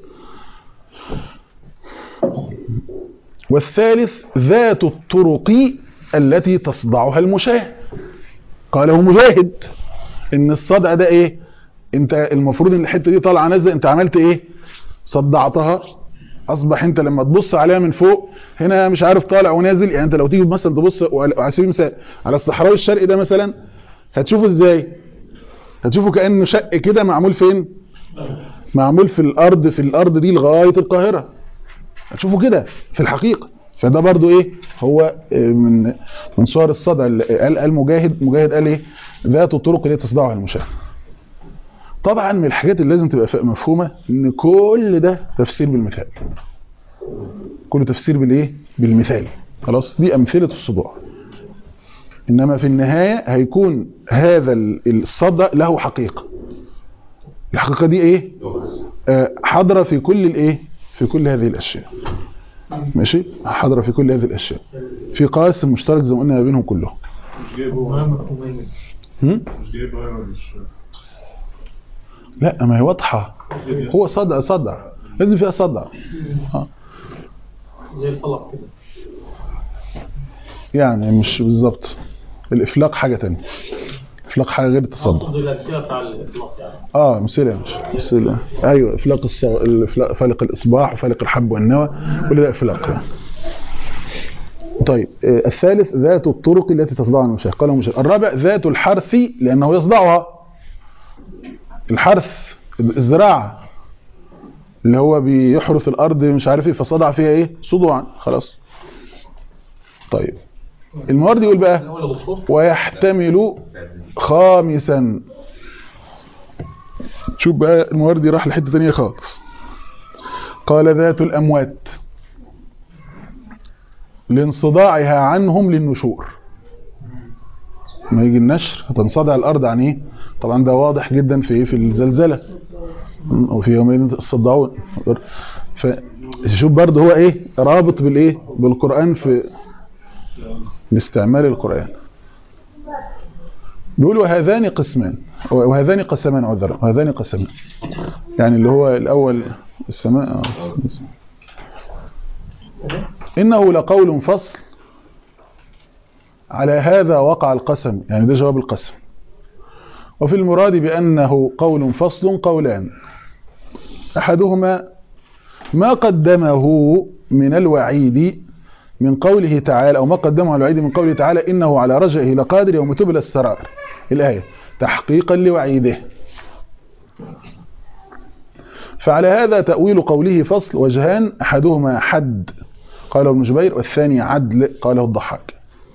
Speaker 2: والثالث ذات الطرق التي تصدعها المشاهد قاله مجاهد ان الصدع ده ايه انت المفروض ان الحته دي طالعه نازله انت عملت ايه صدعتها اصبح انت لما تبص عليها من فوق هنا مش عارف طالع ونازل يعني انت لو تيجي مثلا تبص وعلى على سبيل المثال على الصحراوي الشرقي ده مثلا هتشوفه ازاي هتشوفه كانه شق كده معمول فين معمول في الارض في الارض دي لغايه القاهره هتشوفه كده في الحقيقه فده برضو ايه هو آه، من من صور الصدع اللي قال قال مجاهد مجاهد قال ايه ذات الطرق التي تصدعها المشاهد طبعا من الحاجات اللي لازم تبقى ف- مفهومه ان كل ده تفسير بالمثال كله تفسير بالايه بالمثال خلاص دي امثله الصدوع انما في النهايه هيكون هذا ال- الصدع له حقيقه الحقيقه دي ايه آه، حاضره في كل الايه في كل هذه الاشياء ماشي حاضره في كل هذه الاشياء في قاسم مشترك زي ما قلنا ما بينهم كلهم
Speaker 4: مش جايب هو
Speaker 2: هم؟
Speaker 4: مش جايب هو مش
Speaker 2: لا ما هي واضحه هو صدع صدع لازم فيها صدع آه.
Speaker 8: زي القلق كده
Speaker 2: يعني مش بالظبط الافلاق حاجه تانية الافلاق حاجه غير التصدع
Speaker 8: اقصد الامثله بتاع الاطلاق يعني
Speaker 2: اه امثله مش امثله ايوه افلاق الص... الإفلاق- فلق الاصباح وفلق الحب والنوى كل ده افلاق يعني. طيب آه، الثالث ذات الطرق التي تصدعها المشايخ قالوا المشايخ الرابع ذات الحرث لانه يصدعها الحرث الزراعه اللي هو بيحرث الارض مش عارف ايه فصدع فيها ايه صدوعا خلاص طيب الموارد يقول بقى
Speaker 8: هو اللي بالصوت
Speaker 2: ويحتمل خامسا شوف بقى الموردي راح لحته ثانيه خالص قال ذات الاموات لانصداعها عنهم للنشور ما يجي النشر هتنصدع الارض عن ايه طبعا ده واضح جدا في ايه في الزلزله م، وفي يومين تصدعون فشوف برضه هو ايه رابط بالايه بالقران في باستعمال القران بيقول وهذان قسمان وهذان قسمان عذرا وهذان قسمان يعني اللي هو الأول السماء آه. إنه لقول فصل على هذا وقع القسم يعني ده جواب القسم وفي المراد بأنه قول فصل قولان أحدهما ما قدمه من الوعيد من قوله تعالى أو ما قدمه الوعيد من قوله تعالى إنه على رجعه لقادر يوم تبلى السرائر الآية تحقيقا لوعيده فعلى هذا تأويل قوله فصل وجهان أحدهما حد قاله ابن جبير والثاني عدل قاله الضحاك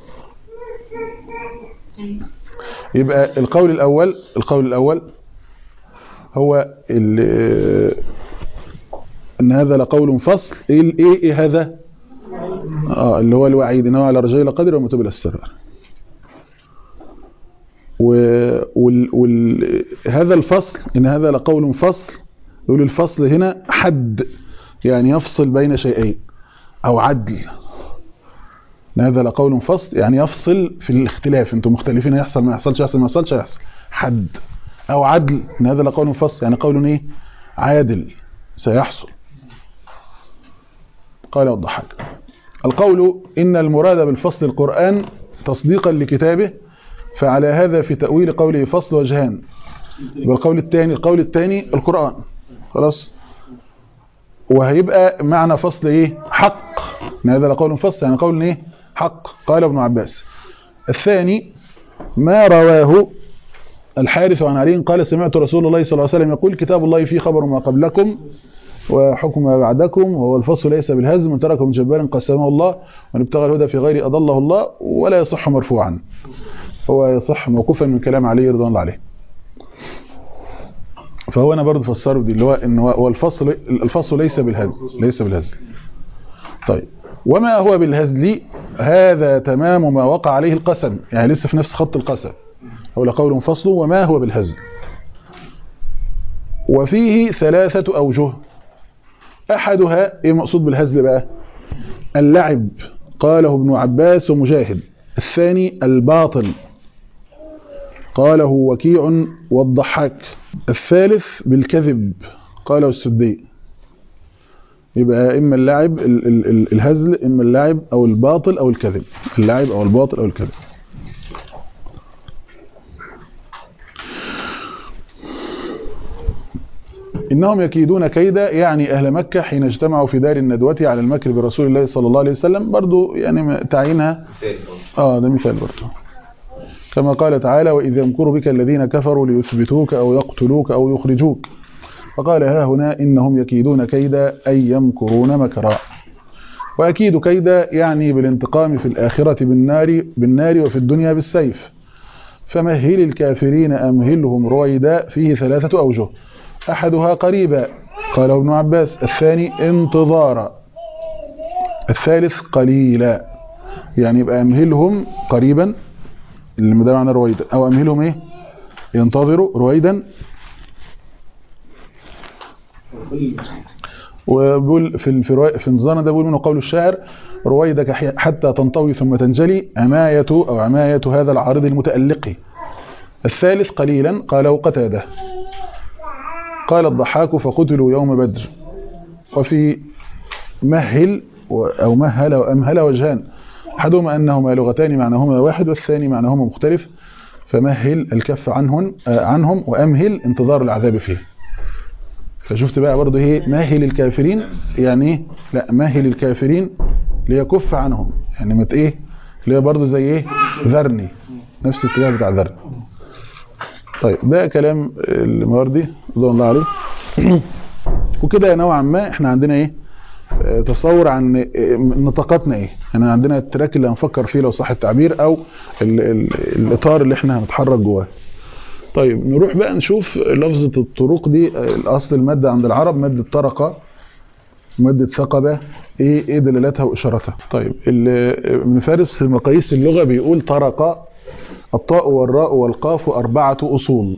Speaker 2: يبقى القول الأول القول الأول هو ال- ان هذا لقول فصل ايه ايه, إيه هذا اه اللي هو الوعيد انه على رجال قدر ومتبل السرار وال وال هذا الفصل ان هذا لقول فصل يقول الفصل هنا حد يعني يفصل بين شيئين او عدل ان هذا لقول فصل يعني يفصل في الاختلاف انتم مختلفين يحصل ما يحصلش يحصل ما يحصلش يحصل حد او عدل ان هذا لقول فصل يعني قول ايه عادل سيحصل قال الضحاك القول إن المراد بالفصل القرآن تصديقا لكتابه فعلى هذا في تأويل قوله فصل وجهان والقول الثاني القول الثاني القرآن خلاص وهيبقى معنى فصل ايه حق إن هذا لقول فصل يعني قول ايه حق قال ابن عباس الثاني ما رواه الحارث عن علي قال سمعت رسول الله صلى الله عليه وسلم يقول كتاب الله فيه خبر ما قبلكم وحكم ما بعدكم وهو الفصل ليس بالهزم من ترك من جبار قسمه الله ومن ابتغى الهدى في غير أضله الله ولا يصح مرفوعا هو يصح موقوفا من كلام علي رضوان الله عليه فهو انا برضه فسره دي اللي هو ان هو الفصل الفصل ليس بالهزل ليس بالهزل طيب وما هو بالهزل هذا تمام ما وقع عليه القسم يعني لسه في نفس خط القسم هو لقول فصل وما هو بالهزل وفيه ثلاثة أوجه أحدها إيه مقصود بالهزل بقى اللعب قاله ابن عباس ومجاهد الثاني الباطل قاله وكيع والضحاك الثالث بالكذب قاله السدي يبقى إما اللعب ال ال ال الهزل إما اللعب أو الباطل أو الكذب اللعب أو الباطل أو الكذب إنهم يكيدون كيدا يعني أهل مكة حين اجتمعوا في دار الندوة على المكر برسول الله صلى الله عليه وسلم برضو يعني تعيينها آه ده مثال برضو كما قال تعالى وإذ يمكر بك الذين كفروا ليثبتوك أو يقتلوك أو يخرجوك فقال ها هنا إنهم يكيدون كيدا أي يمكرون مكرا وأكيد كيدا يعني بالانتقام في الآخرة بالنار, بالنار وفي الدنيا بالسيف فمهل الكافرين أمهلهم رويدا فيه ثلاثة أوجه أحدها قريبا قاله ابن عباس الثاني انتظارا الثالث قليلا يعني يبقى أمهلهم قريبا اللي ده معنى رويدا أو أمهلهم إيه ينتظروا رويدا وبيقول في في في انتظارنا ده بيقول منه قول الشاعر رويدك حتى تنطوي ثم تنجلي أماية أو عماية هذا العارض المتألق الثالث قليلا قاله قتاده قال الضحاك فقتلوا يوم بدر وفي مهل أو مهل وأمهل وجهان أحدهما أنهما لغتان معناهما واحد والثاني معناهما مختلف فمهل الكف عنهم, عنهم وأمهل انتظار العذاب فيه فشفت بقى برضه ايه ماهل الكافرين يعني ايه لا ماهل الكافرين ليكف عنهم يعني مت ايه اللي هي برضه زي ايه ذرني نفس الاتجاه بتاع ذرني طيب ده كلام المواردي رضوان الله عليه وكده نوعا ما احنا عندنا ايه تصور عن نطاقاتنا ايه احنا عندنا التراك اللي هنفكر فيه لو صح التعبير او ال ال الاطار اللي احنا هنتحرك جواه طيب نروح بقى نشوف لفظة الطرق دي الاصل المادة عند العرب مادة طرقة مادة ثقبة ايه ايه دلالاتها واشارتها طيب ابن فارس في مقاييس اللغة بيقول طرقة الطاء والراء والقاف أربعة أصول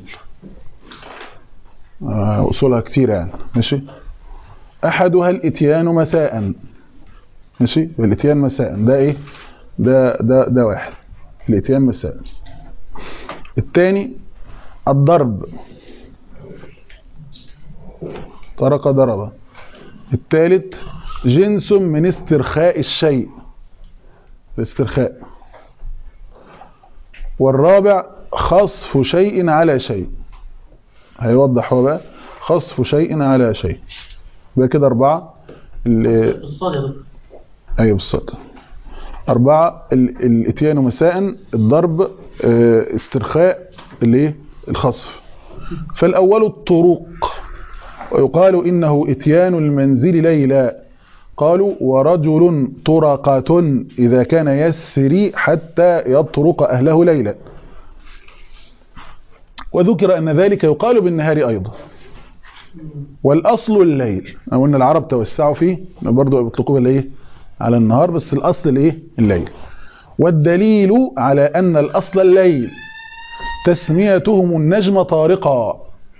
Speaker 2: أصولها كتير يعني ماشي أحدها الإتيان مساء ماشي الإتيان مساء ده إيه ده ده ده واحد الإتيان مساء الثاني الضرب طرق ضرب الثالث جنس من استرخاء الشيء الاسترخاء والرابع خصف شيء على شيء هيوضح هو بقى خصف شيء على شيء يبقى كده أربعة
Speaker 6: بالصاد
Speaker 2: أيوة بالصاد أربعة الاتيان مساء الضرب استرخاء الايه الخصف فالأول الطرق ويقال إنه اتيان المنزل ليلا قالوا ورجل طرقة إذا كان يسري حتى يطرق أهله ليلا وذكر أن ذلك يقال بالنهار أيضا والأصل الليل أو أن العرب توسعوا فيه برضو بيطلقوه الايه على النهار بس الأصل الايه الليل والدليل على أن الأصل الليل تسميتهم النجم طارقا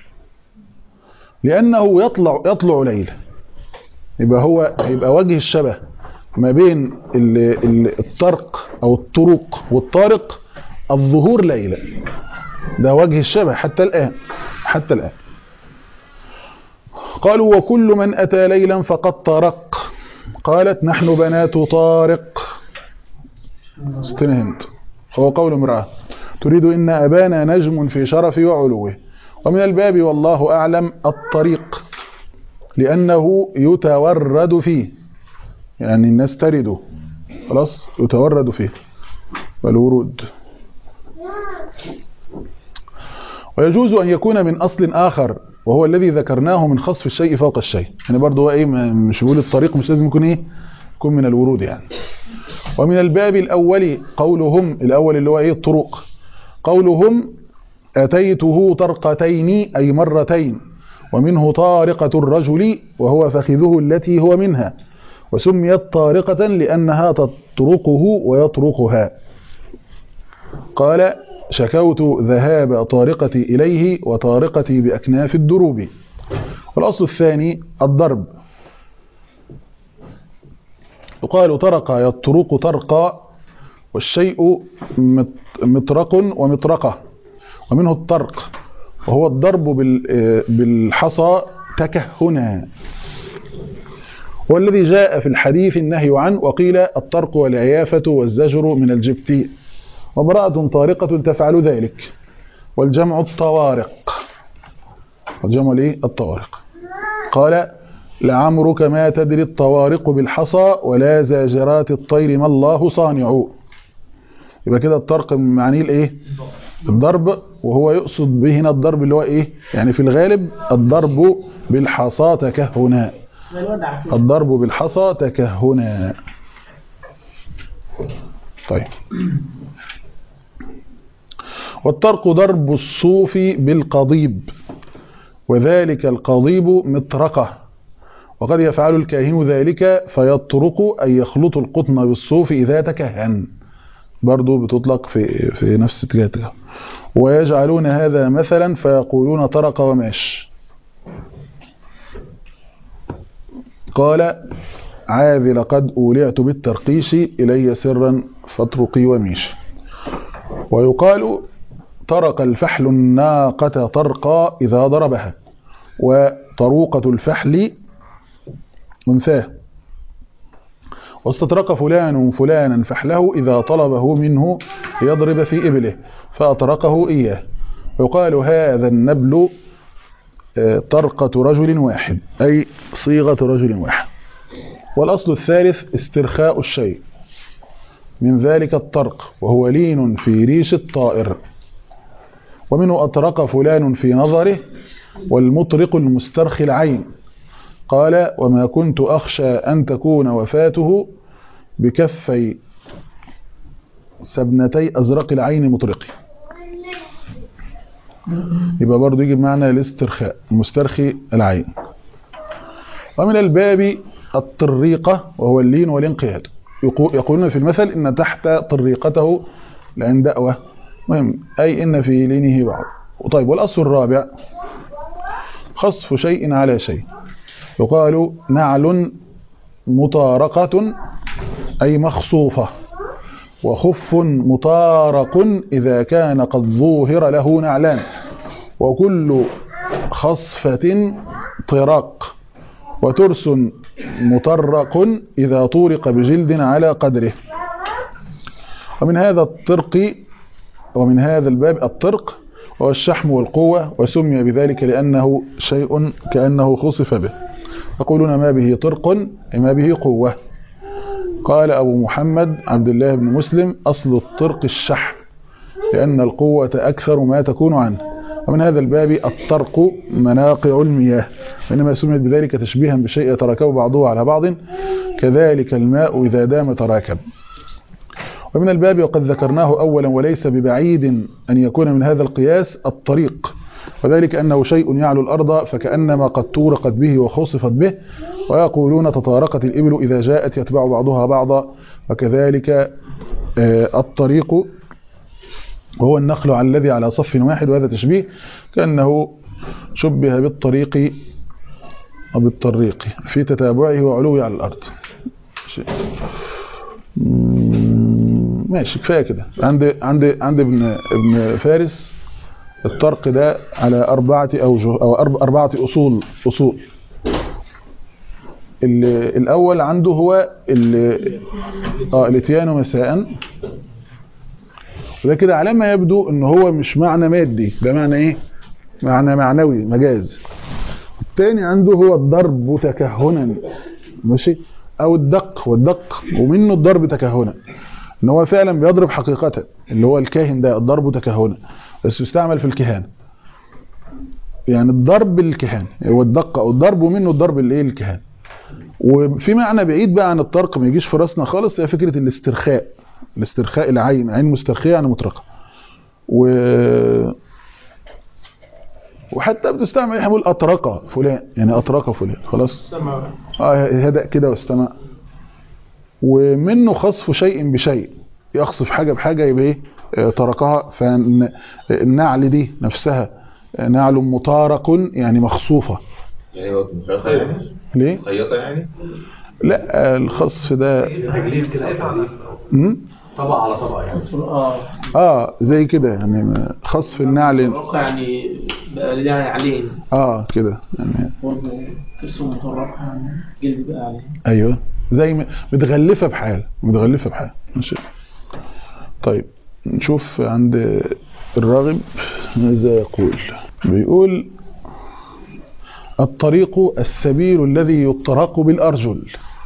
Speaker 2: لأنه يطلع يطلع ليلا يبقى هو يبقى وجه الشبه ما بين الطرق أو الطرق والطارق الظهور ليلا ده وجه الشبه حتى الآن حتى الآن قالوا وكل من أتى ليلا فقد طرق قالت نحن بنات طارق استنهنت هو قول امرأة تريد إن أبانا نجم في شرف وعلوه ومن الباب والله أعلم الطريق لأنه يتورد فيه يعني الناس ترده خلاص يتورد فيه والورود ويجوز أن يكون من أصل آخر وهو الذي ذكرناه من خصف الشيء فوق الشيء يعني برضه هو ايه مش بيقول الطريق مش لازم يكون ايه يكون من الورود يعني ومن الباب الأول قولهم الأول اللي هو ايه الطرق قولهم أتيته طرقتين أي مرتين ومنه طارقة الرجل وهو فخذه التي هو منها وسميت طارقة لأنها تطرقه ويطرقها قال شكوت ذهاب طارقتي إليه وطارقتي بأكناف الدروب والأصل الثاني الضرب يقال طرق يطرق طرقا والشيء مطرق ومطرقة ومنه الطرق وهو الضرب بالحصى تكهنا والذي جاء في الحديث النهي عنه وقيل الطرق والعيافة والزجر من الجبت وامرأة طارقة تفعل ذلك والجمع الطوارق والجمع ليه الطوارق قال لعمرك ما تدري الطوارق بالحصى ولا زاجرات الطير ما الله صانع يبقى كده الطرق من معانيه الايه الضرب وهو يقصد به هنا الضرب اللي هو ايه يعني في الغالب الضرب بالحصى تكهنا الضرب بالحصى تكهنا طيب والطرق ضرب الصوف بالقضيب وذلك القضيب مطرقة وقد يفعل الكاهن ذلك فيطرق أي يخلط القطن بالصوف إذا تكهن برضو بتطلق في, في نفس اتجاه ويجعلون هذا مثلا فيقولون طرق وماش قال عاذ لقد أولعت بالترقيش إلي سرا فاطرقي وميش ويقال طرق الفحل الناقة طرقا إذا ضربها وطروقة الفحل منثاه واستطرق فلان فلانا فحله إذا طلبه منه ليضرب في إبله فأطرقه إياه ويقال هذا النبل طرقة رجل واحد أي صيغة رجل واحد والأصل الثالث استرخاء الشيء من ذلك الطرق وهو لين في ريش الطائر ومنه أطرق فلان في نظره والمطرق المسترخي العين قال وما كنت أخشى أن تكون وفاته بكفي سبنتي أزرق العين مطرقي يبقى برضو يجي بمعنى الاسترخاء المسترخي العين ومن الباب الطريقة وهو اللين والانقياد يقولون في المثل إن تحت طريقته لأن دأوة مهم أي إن في لينه بعض طيب والأصل الرابع خصف شيء على شيء يقال نعل مطارقة أي مخصوفة وخف مطارق إذا كان قد ظوهر له نعلان وكل خصفة طراق وترس مطرق إذا طورق بجلد على قدره ومن هذا الطرق ومن هذا الباب الطرق هو الشحم والقوة وسمي بذلك لأنه شيء كأنه خصف به يقولون ما به طرق أي ما به قوة قال أبو محمد عبد الله بن مسلم أصل الطرق الشحم لأن القوة أكثر ما تكون عنه ومن هذا الباب الطرق مناقع المياه وإنما سميت بذلك تشبيها بشيء يتراكب بعضه على بعض كذلك الماء إذا دام تراكب ومن الباب وقد ذكرناه أولا وليس ببعيد أن يكون من هذا القياس الطريق وذلك أنه شيء يعلو الأرض فكأنما قد طورقت به وخصفت به ويقولون تطارقت الإبل إذا جاءت يتبع بعضها بعضا وكذلك الطريق وهو النخل على الذي على صف واحد وهذا تشبيه كأنه شبه بالطريق أو بالطريق في تتابعه وعلوه على الأرض ماشي كفايه كده عند عند عند ابن ابن فارس الطرق ده على أربعة أوجه أو أربعة أصول أصول الأول عنده هو اه الاتيان مساء وده كده على ما يبدو ان هو مش معنى مادي ده معنى ايه معنى معنوي مجاز الثاني عنده هو الضرب تكهنا ماشي او الدق والدق ومنه الضرب تكهنا ان هو فعلا بيضرب حقيقة اللي هو الكاهن ده الضرب تكهنا بس يستعمل في الكهانة يعني الضرب الكهان هو الدق او الضرب ومنه الضرب الايه الكهان وفي معنى بعيد بقى عن الطرق ما يجيش في راسنا خالص هي فكرة الاسترخاء الاسترخاء العين عين مسترخية يعني مطرقة و وحتى بتستعمل يقول أطرقة فلان يعني أطرقة فلان خلاص اه هدأ كده واستمع ومنه خصف شيء بشيء يخصف حاجة بحاجة يبقى ايه طرقها فالنعل دي نفسها نعل مطارق يعني مخصوفة
Speaker 5: يعني هو مخيطة يعني؟
Speaker 2: ليه؟
Speaker 5: مخيطة يعني؟
Speaker 2: لا الخصف ده
Speaker 8: تجليد كده
Speaker 2: مم؟
Speaker 8: طبق على طبق يعني
Speaker 6: اه
Speaker 2: اه زي كده يعني خصف النعل
Speaker 6: يعني بقى ليه عليه
Speaker 2: اه كده يعني
Speaker 6: برضه ترسم مطرقة يعني جلد بقى عليه
Speaker 2: ايوه زي م- متغلفه بحال متغلفه بحال ماشي طيب نشوف عند الراغب ماذا يقول بيقول الطريق السبيل الذي يطرق بالأرجل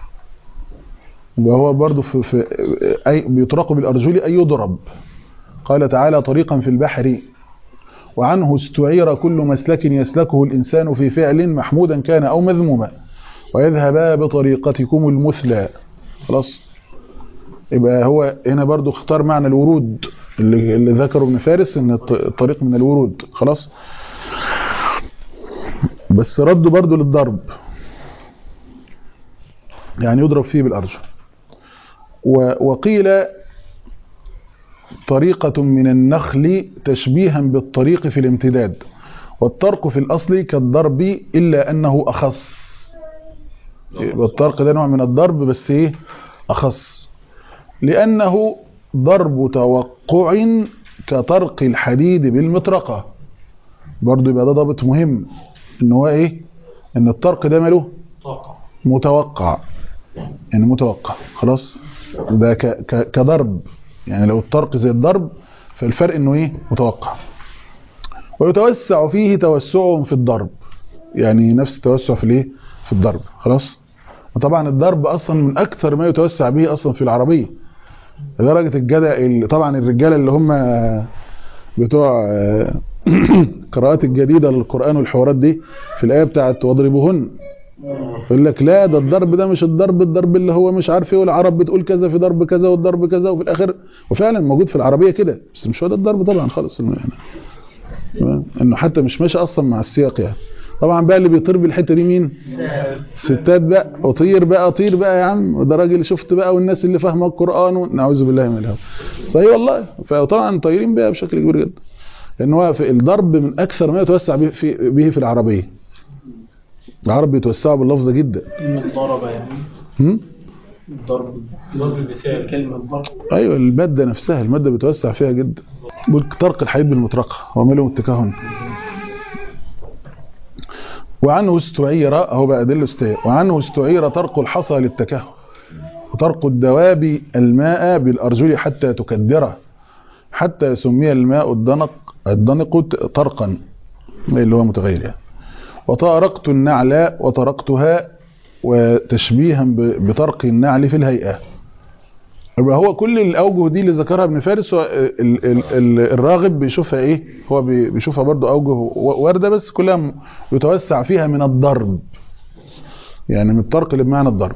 Speaker 2: وهو برضو في, في أي بيطرق بالأرجل أي يضرب قال تعالى طريقا في البحر وعنه استعير كل مسلك يسلكه الإنسان في فعل محمودا كان أو مذموما ويذهبا بطريقتكم المثلى خلاص يبقى هو هنا برضو اختار معنى الورود اللي, اللي ذكره ابن فارس ان الط- الطريق من الورود خلاص بس رده برضو للضرب يعني يضرب فيه بالأرجل و- وقيل طريقة من النخل تشبيها بالطريق في الامتداد والطرق في الأصل كالضرب إلا أنه أخص يبقى الطرق ده نوع من الضرب بس إيه أخص لأنه ضرب توقع كطرق الحديد بالمطرقة برضو يبقى ده ضابط مهم ان هو ايه ان الطرق ده ماله متوقع يعني متوقع خلاص ده ك ك كضرب يعني لو الطرق زي الضرب فالفرق انه ايه متوقع ويتوسع فيه توسع في الضرب يعني نفس التوسع في الايه في الضرب خلاص وطبعا الضرب اصلا من اكثر ما يتوسع به اصلا في العربيه لدرجه الجدع ال- طبعا الرجاله اللي هم بتوع آه، قراءات الجديده للقران والحوارات دي في الايه بتاعت واضربوهن يقول لك لا ده الضرب ده مش الضرب الضرب اللي هو مش عارف ايه والعرب بتقول كذا في ضرب كذا والضرب كذا وفي الاخر وفعلا موجود في العربيه كده بس مش هو ده الضرب طبعا خالص يعني تمام؟ انه حتى مش ماشي اصلا مع السياق يعني طبعا بقى اللي بيطير بالحته دي مين ستات بقى اطير بقى اطير بقى يا عم وده راجل شفت بقى والناس اللي فاهمه القران و- نعوذ بالله من الهوى صحيح والله فطبعا طايرين بقى بشكل كبير جدا لان هو في الضرب من اكثر ما يتوسع به في به في العربيه العرب بيتوسعوا باللفظ جدا
Speaker 9: كلمة ضرب يعني
Speaker 2: هم؟
Speaker 9: ضرب ضرب بفعل كلمة ضرب
Speaker 2: ايوه الماده نفسها الماده بتوسع فيها جدا بيقول طرق الحديد بالمطرقه وعملهم التكهن وعنه استعير اهو بقى دل استعير وعنه استعير طرق الحصى للتكهن وطرق الدواب الماء بالارجل حتى تكدره حتى سمي الماء الدنق الدنق طرقا اللي هو متغير يعني وطارقت النعل وطرقتها وتشبيها ب- بطرق النعل في الهيئه يبقى هو كل الاوجه دي اللي ذكرها ابن فارس هو ال- ال- ال- الراغب بيشوفها ايه هو بي- بيشوفها برضو اوجه و- وارده بس كلها م- يتوسع فيها من الضرب يعني من الطرق اللي بمعنى الضرب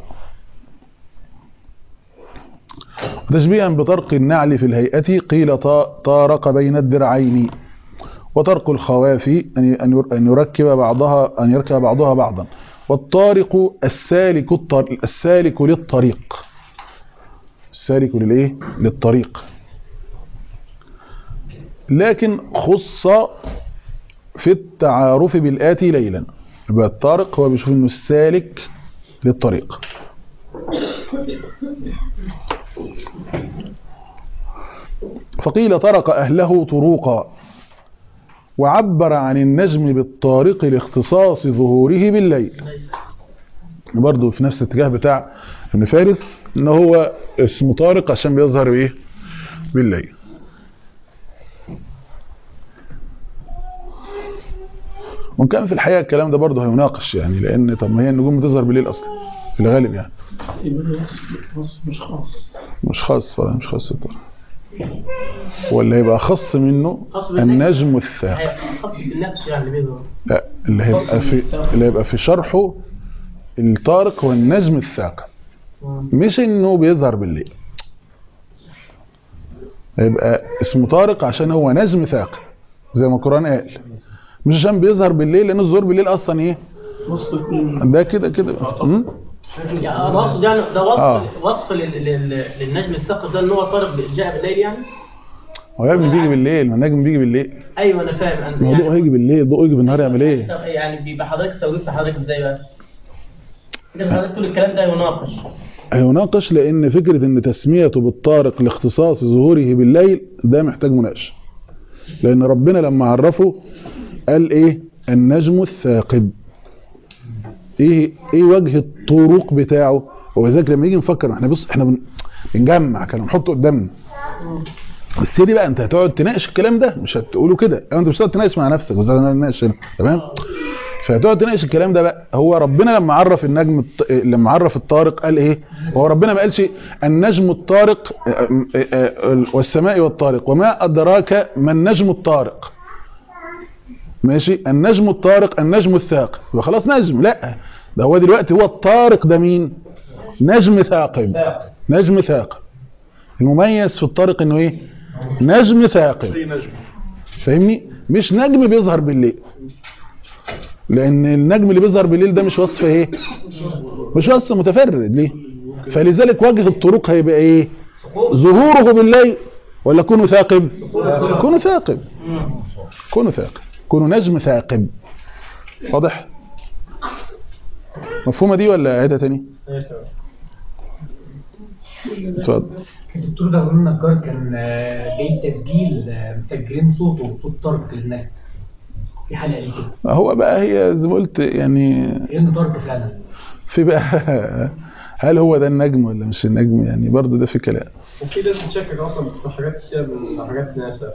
Speaker 2: تشبيها بطرق النعل في الهيئة قيل طا- طارق بين الدرعين وطرق الخواف أن أن ير- أن يركب بعضها أن يركب بعضها بعضا والطارق السالك الطر- السالك للطريق السالك للايه للطريق لكن خص في التعارف بالآتي ليلا يبقى الطارق هو بيشوف انه السالك للطريق فقيل طرق أهله طروقا وعبر عن النجم بالطارق لاختصاص ظهوره بالليل برضه في نفس الاتجاه بتاع ابن فارس ان هو اسمه طارق عشان بيظهر بايه بالليل وان كان في الحقيقه الكلام ده برضه هيناقش يعني لان طب ما هي النجوم بتظهر بالليل اصلا في الغالب يعني
Speaker 9: يبقى ده وصف وصف مش خاص
Speaker 2: مش خاص ولا مش خاص الطارق ولا يبقى خص منه
Speaker 6: خاص بالليل.
Speaker 2: النجم الثاقب
Speaker 6: هيبقى خاص بالنفس يعني بيظهر
Speaker 2: لا اللي هيبقى في اللي هيبقى في شرحه الطارق والنجم الثاقب مش انه بيظهر بالليل هيبقى اسمه طارق عشان هو نجم ثاقب زي ما القرآن قال مش عشان بيظهر بالليل لان الظهور بالليل اصلا ايه
Speaker 9: وصف كل
Speaker 2: ده كده كده أمم؟
Speaker 6: يعني انا اقصد يعني ده وصف
Speaker 2: آه.
Speaker 6: وصف لل- لل- للنجم الثقب ده ان هو طارق جاء بالليل يعني
Speaker 2: هو يا ابني بيجي بالليل ما النجم بيجي بالليل
Speaker 6: ايوه انا فاهم أنا
Speaker 2: ما هو ضوء هيجي بالليل ضوء يجي بالنهار يعمل ايه
Speaker 6: طب يعني بيبقى حضرتك توجيه حضرتك ازاي بقى؟ كده حضرتك تقول الكلام ده يناقش
Speaker 2: هيناقش لان فكره ان تسميته بالطارق لاختصاص ظهوره بالليل ده محتاج مناقشه لان ربنا لما عرفه قال ايه النجم الثاقب ايه ايه وجه الطرق بتاعه ولذلك لما يجي نفكر احنا بص احنا بن- بنجمع كلام نحطه قدامنا بس دي بقى انت هتقعد تناقش الكلام ده مش هتقوله كده او انت مش هتقعد تناقش مع نفسك بس انا نناقش هنا تمام فتقعد تناقش الكلام ده بقى هو ربنا لما عرف النجم الط... لما عرف الطارق قال ايه هو ربنا ما قالش النجم الطارق آه، آه، آه، والسماء والطارق وما ادراك ما النجم الطارق ماشي النجم الطارق النجم الثاقب يبقى خلاص نجم لا ده هو دلوقتي هو الطارق ده مين نجم ثاقب نجم ثاقب المميز في الطارق انه ايه نجم ثاقب
Speaker 4: زي نجم
Speaker 2: فاهمني مش نجم بيظهر بالليل لان النجم اللي بيظهر بالليل ده مش وصف ايه مش وصف متفرد ليه فلذلك وجه الطرق هيبقى ايه ظهوره بالليل ولا كونه ثاقب كونه ثاقب كونه ثاقب كونه نجم ثاقب واضح مفهومه دي ولا عيدها تاني اتفضل
Speaker 10: الدكتور ده قلنا النجار كان آه، جاي تسجيل آه، مسجلين صوته وصوت طارق للنجم في حلقه ليه كده
Speaker 2: هو بقى هي زي ما قلت يعني
Speaker 10: كانه طارق فعلا
Speaker 2: في بقى هل هو ده النجم ولا مش النجم يعني برضو ده في كلام
Speaker 9: وفي ناس بتشكك اصلا في حاجات كتير من حاجات ناسا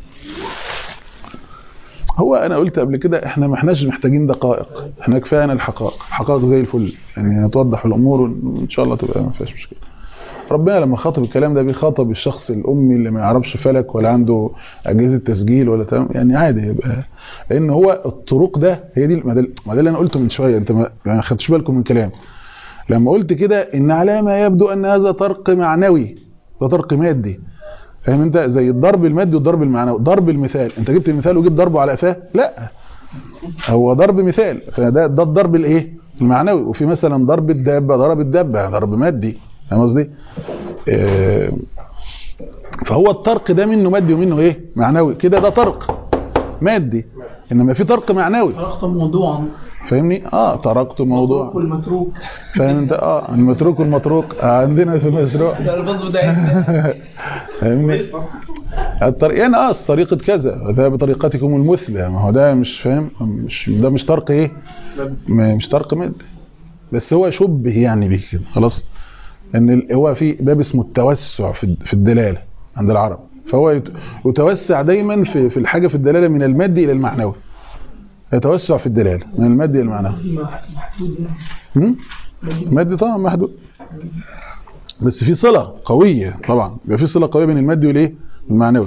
Speaker 2: هو انا قلت قبل كده احنا ما احناش محتاجين دقائق احنا كفاية الحقائق الحقائق زي الفل يعني هتوضح الامور وان شاء الله تبقى ما فيهاش مشكله ربنا لما خاطب الكلام ده بيخاطب الشخص الامي اللي ما يعرفش فلك ولا عنده اجهزه تسجيل ولا تمام يعني عادي يبقى لان هو الطرق ده هي دي ما ده ما ده اللي انا قلته من شويه انت ما ما خدتش بالكم من كلام لما قلت كده ان على ما يبدو ان هذا طرق معنوي ده طرق مادي فاهم انت زي الضرب المادي والضرب المعنوي ضرب المثال انت جبت المثال وجيت ضربه على قفاه لا هو ضرب مثال فده ده الضرب الايه المعنوي وفي مثلا ضرب الدابه ضرب الدابه ضرب مادي فاهم قصدي آه، فهو الطرق ده منه مادي ومنه ايه معنوي كده ده طرق مادي انما في طرق معنوي
Speaker 9: تركت موضوعا
Speaker 2: فاهمني اه تركت موضوع
Speaker 9: والمتروك
Speaker 2: فاهم انت اه المتروك والمطروق آه عندنا في المشروع
Speaker 9: ده البص بتاعتنا
Speaker 2: فاهمني الطريق يعني اه طريقة كذا وذا بطريقتكم المثلى ما هو ده مش فاهم مش ده مش طرق ايه م- مش طرق مادي بس هو شبه يعني به كده خلاص ان ال- هو في باب اسمه التوسع في الد- في الدلاله عند العرب فهو يت- يتوسع دايما في في الحاجه في الدلاله من المادي الى المعنوي يتوسع في الدلاله من المادي الى المعنوي
Speaker 9: محدود
Speaker 2: هم؟ المادي طبعا محدود بس في صله قويه طبعا يبقى في صله قويه بين المادي والايه المعنوي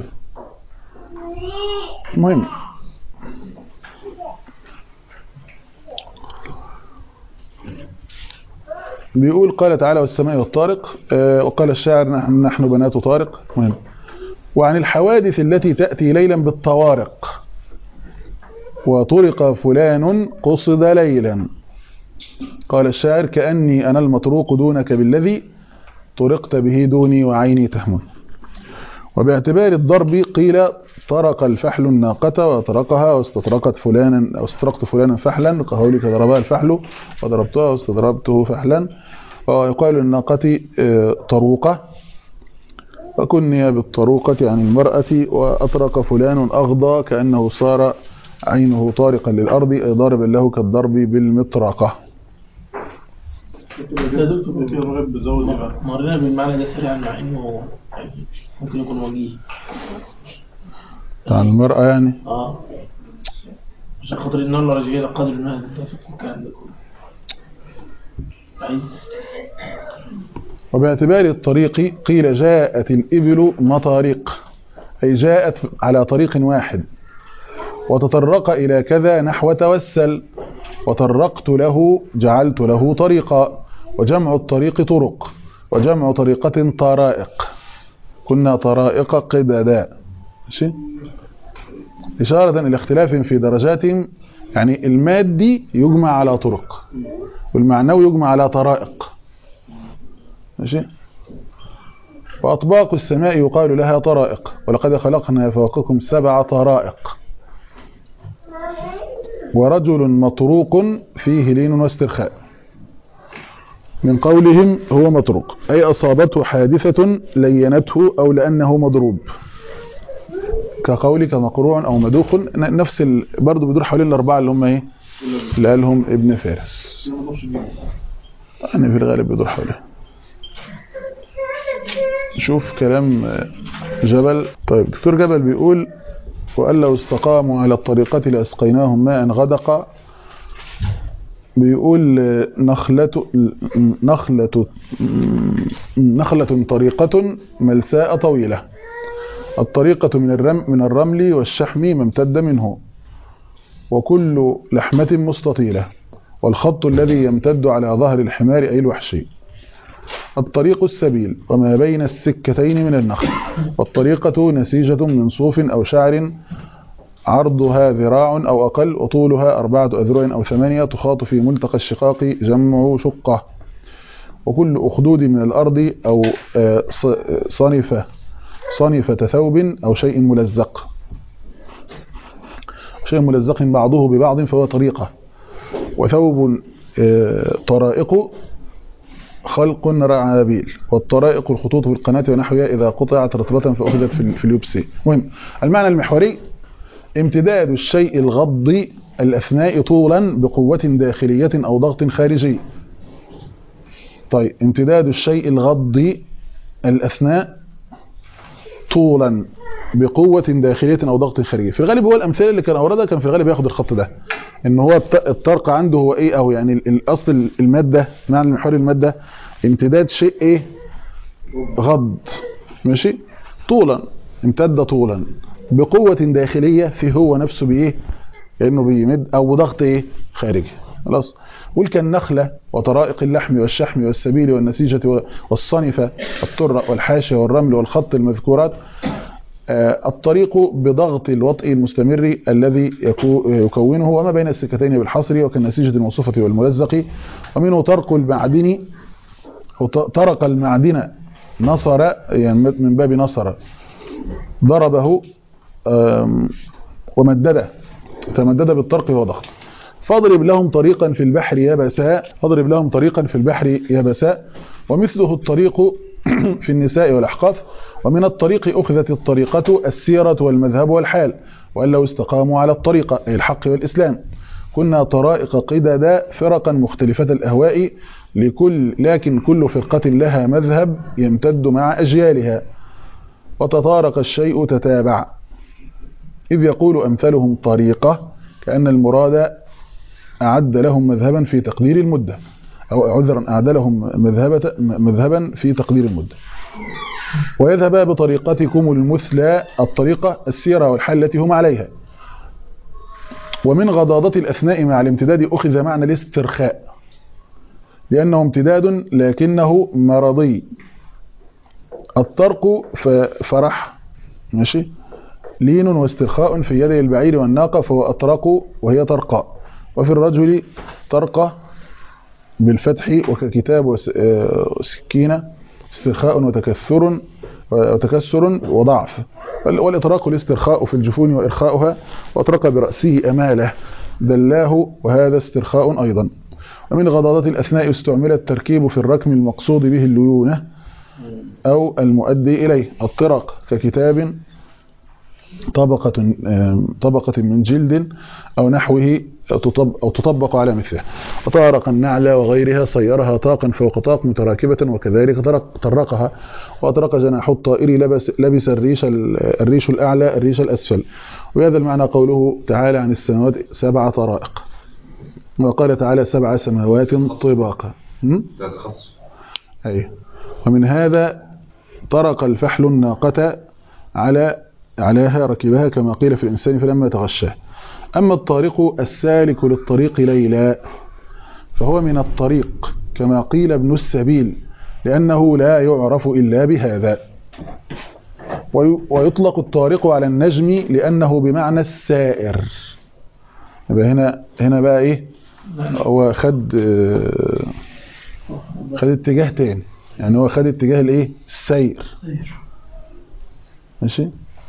Speaker 2: المهم بيقول قال تعالى والسماء والطارق آه، وقال الشاعر نحن, نحن بنات طارق مهم. وعن الحوادث التي تأتي ليلا بالطوارق وطرق فلان قصد ليلا قال الشاعر كأني أنا المطروق دونك بالذي طرقت به دوني وعيني تهمون وباعتبار الضرب قيل طرق الفحل الناقة وطرقها واستطرقت فلانا أو استطرقت فلانا فحلا كقولك ضربها الفحل وضربتها واستضربته فحلا ويقال للناقة آه، طروقة وكني بالطروقة عن المرأة وأطرق فلان أغضى كأنه صار عينه طارقا للأرض أي ضاربا له كالضرب بالمطرقة
Speaker 9: يا دكتور في الرغب بزود مرينا بالمعنى ده سريعا مع انه يعني ممكن يكون وجيه
Speaker 2: عن المرأة يعني
Speaker 9: اه عشان خاطر ان الله رجال قادر انها تتفق والكلام ده كله عايز
Speaker 2: وباعتبار الطريق قيل جاءت الإبل مطارق أي جاءت على طريق واحد وتطرق إلى كذا نحو توسل وطرقت له جعلت له طريقا وجمع الطريق طرق وجمع طريقة طرائق كنا طرائق قددا ماشي إشارة إلى اختلاف في درجات يعني المادي يجمع على طرق والمعنوي يجمع على طرائق ماشي وأطباق السماء يقال لها طرائق ولقد خلقنا فوقكم سبع طرائق ورجل مطروق فيه لين واسترخاء من قولهم هو مطروق أي أصابته حادثة لينته أو لأنه مضروب كقولك مقروع أو مدوخ ن- نفس ال... برضه بيدور حوالين الأربعة اللي هم إيه اللي قالهم ابن فارس يعني في الغالب بيدور حوالين شوف كلام جبل طيب دكتور جبل بيقول وأن لو استقاموا على الطريقة لأسقيناهم ماء غدقا بيقول آه، نخلة نخلة نخلة طريقة ملساء طويلة الطريقة من الرم من الرمل والشحم ما امتد منه وكل لحمة مستطيلة والخط الذي يمتد على ظهر الحمار أي الوحشي الطريق السبيل وما بين السكتين من النخل والطريقة نسيجة من صوف أو شعر عرضها ذراع أو أقل وطولها أربعة أذرع أو ثمانية تخاط في ملتقى الشقاق جمع شقة وكل أخدود من الأرض أو آه، ص- صنفة صنفة ثوب أو شيء ملزق شيء ملزق بعضه ببعض فهو طريقة وثوب آه، طرائق خلق رعابيل والطرائق الخطوط في القناة ونحوها إذا قطعت رطبة فأخذت في ال- في اليبس مهم المعنى المحوري امتداد الشيء الغض الأثناء طولا بقوة داخلية أو ضغط خارجي طيب امتداد الشيء الغض الأثناء طولا بقوة داخلية أو ضغط خارجي في الغالب هو الأمثلة اللي كان أوردها كان في الغالب ياخد الخط ده إن هو الط- الطرق عنده هو إيه أو يعني ال- الأصل المادة معنى المحور المادة امتداد شيء إيه غض ماشي طولا امتد طولا بقوة داخلية في هو نفسه بإيه لأنه بيمد أو ضغط إيه خارجي خلاص قول كالنخلة وطرائق اللحم والشحم والسبيل والنسيجة والصنفة الطرة والحاشية والرمل والخط المذكورات آه، الطريق بضغط الوطء المستمر الذي يكو- يكونه وما بين السكتين بالحصر وكالنسيجة الموصوفة والملزق ومنه طرق المعدن أو ط- طرق المعدن نصر يعني من باب نصر ضربه آم، ومدده تمدد بالطرق وضغط فاضرب لهم طريقا في البحر يبساء فاضرب لهم طريقا في البحر يبساء ومثله الطريق في النساء والأحقاف ومن الطريق أخذت الطريقة السيرة والمذهب والحال وأن لو استقاموا على الطريقة أي الحق والإسلام كنا طرائق قددا فرقا مختلفة الأهواء لكل لكن كل فرقة لها مذهب يمتد مع أجيالها وتطارق الشيء تتابع إذ يقول أمثلهم طريقة كأن المراد أعد لهم مذهبا في تقدير المدة أو عذرا أعد لهم مذهبة مذهبا في تقدير المدة ويذهب بطريقتكم المثلى الطريقة السيرة والحال التي هم عليها ومن غضاضة الأثناء مع الامتداد أخذ معنى الاسترخاء لأنه امتداد لكنه مرضي الطرق فرح ماشي لين واسترخاء في يدي البعير والناقة فهو أطرق وهي طرقاء وفي الرجل طرقة بالفتح وككتاب وسكينة استرخاء وتكثر وتكسر وضعف والإطراق الاسترخاء في الجفون وإرخاؤها وأطرق برأسه أماله دلاه وهذا استرخاء أيضا ومن غضاضة الأثناء استعمل التركيب في الركم المقصود به الليونة أو المؤدي إليه الطرق ككتاب طبقة طبقة من جلد أو نحوه أو تطبق على مثله وطارق النعل وغيرها صيرها طاقا فوق طاق متراكبة وكذلك طرقها وأطرق جناح الطائر لبس, لبس الريش, الريش الأعلى الريش الأسفل وبهذا المعنى قوله تعالى عن السماوات سبع طرائق وقال تعالى سبع سماوات طباقا أي ومن هذا طرق الفحل الناقة على عليها ركبها كما قيل في الإنسان فلما تغشاه أما الطارق السالك للطريق ليلا فهو من الطريق كما قيل ابن السبيل لأنه لا يعرف إلا بهذا ويطلق الطارق على النجم لأنه بمعنى السائر يبقى هنا هنا بقى إيه هو خد خد اتجاه تاني يعني هو خد اتجاه الايه السير ماشي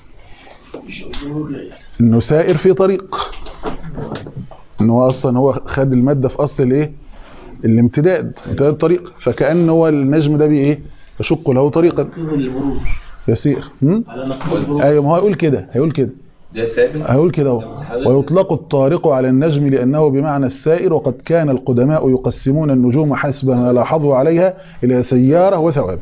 Speaker 2: انه سائر في طريق ان هو اصلا هو خد الماده في اصل الايه الامتداد امتداد الطريق فكأن هو النجم ده بايه يشق له طريقا يسير ايوه ما هو هيقول كده هيقول كده هيقول كده ويطلق الطارق على النجم لأنه بمعنى السائر وقد كان القدماء يقسمون النجوم حسب ما لاحظوا عليها إلى سيارة وثوابت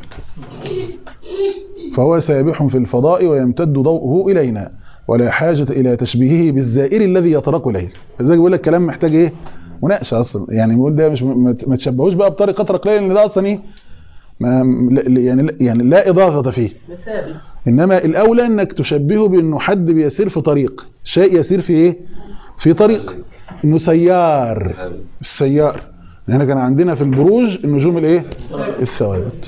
Speaker 2: فهو سابح في الفضاء ويمتد ضوءه إلينا ولا حاجة إلى تشبيهه بالزائر الذي يطرق إليه ازاي بيقول لك كلام محتاج إيه مناقشه اصلا يعني بيقول ده مش ما ما تشبهوش بقى بطارق قطرق ليه لان ده اصلا ايه ما لا- يعني يعني لا اضافه فيه
Speaker 6: ده ثابت
Speaker 2: انما الاولى انك تشبهه بانه حد بيسير في طريق شيء يسير في ايه في طريق انه سيار السيار احنا كان عندنا في البروج النجوم الايه الثوابت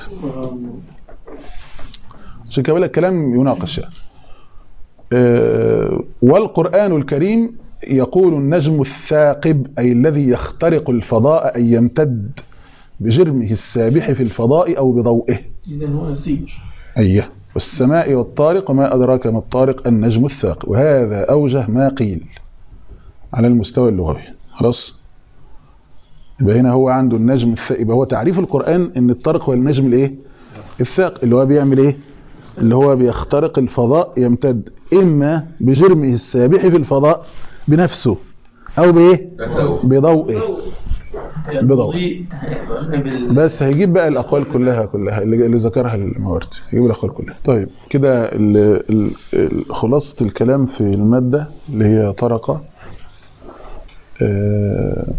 Speaker 2: عشان كده بقول لك كلام يناقش يعني آه، والقرآن الكريم يقول النجم الثاقب أي الذي يخترق الفضاء أي يمتد بجرمه السابح في الفضاء أو بضوئه
Speaker 9: إذا هو يسير
Speaker 2: أيه والسماء والطارق وما أدراك ما الطارق النجم الثاقب وهذا أوجه ما قيل على المستوى اللغوي خلاص يبقى هنا هو عنده النجم الثاقب يبقى هو تعريف القرآن ان الطارق هو النجم الايه الثاقب اللي هو بيعمل ايه اللي هو بيخترق الفضاء يمتد اما بجرمه السابح في الفضاء بنفسه او بايه بضوئه بضوء بس هيجيب بقى الاقوال كلها كلها اللي, اللي ذكرها الماوردي هيجيب الاقوال كلها طيب كده ال- ال- ال- خلاصه الكلام في الماده اللي هي طرقه آه،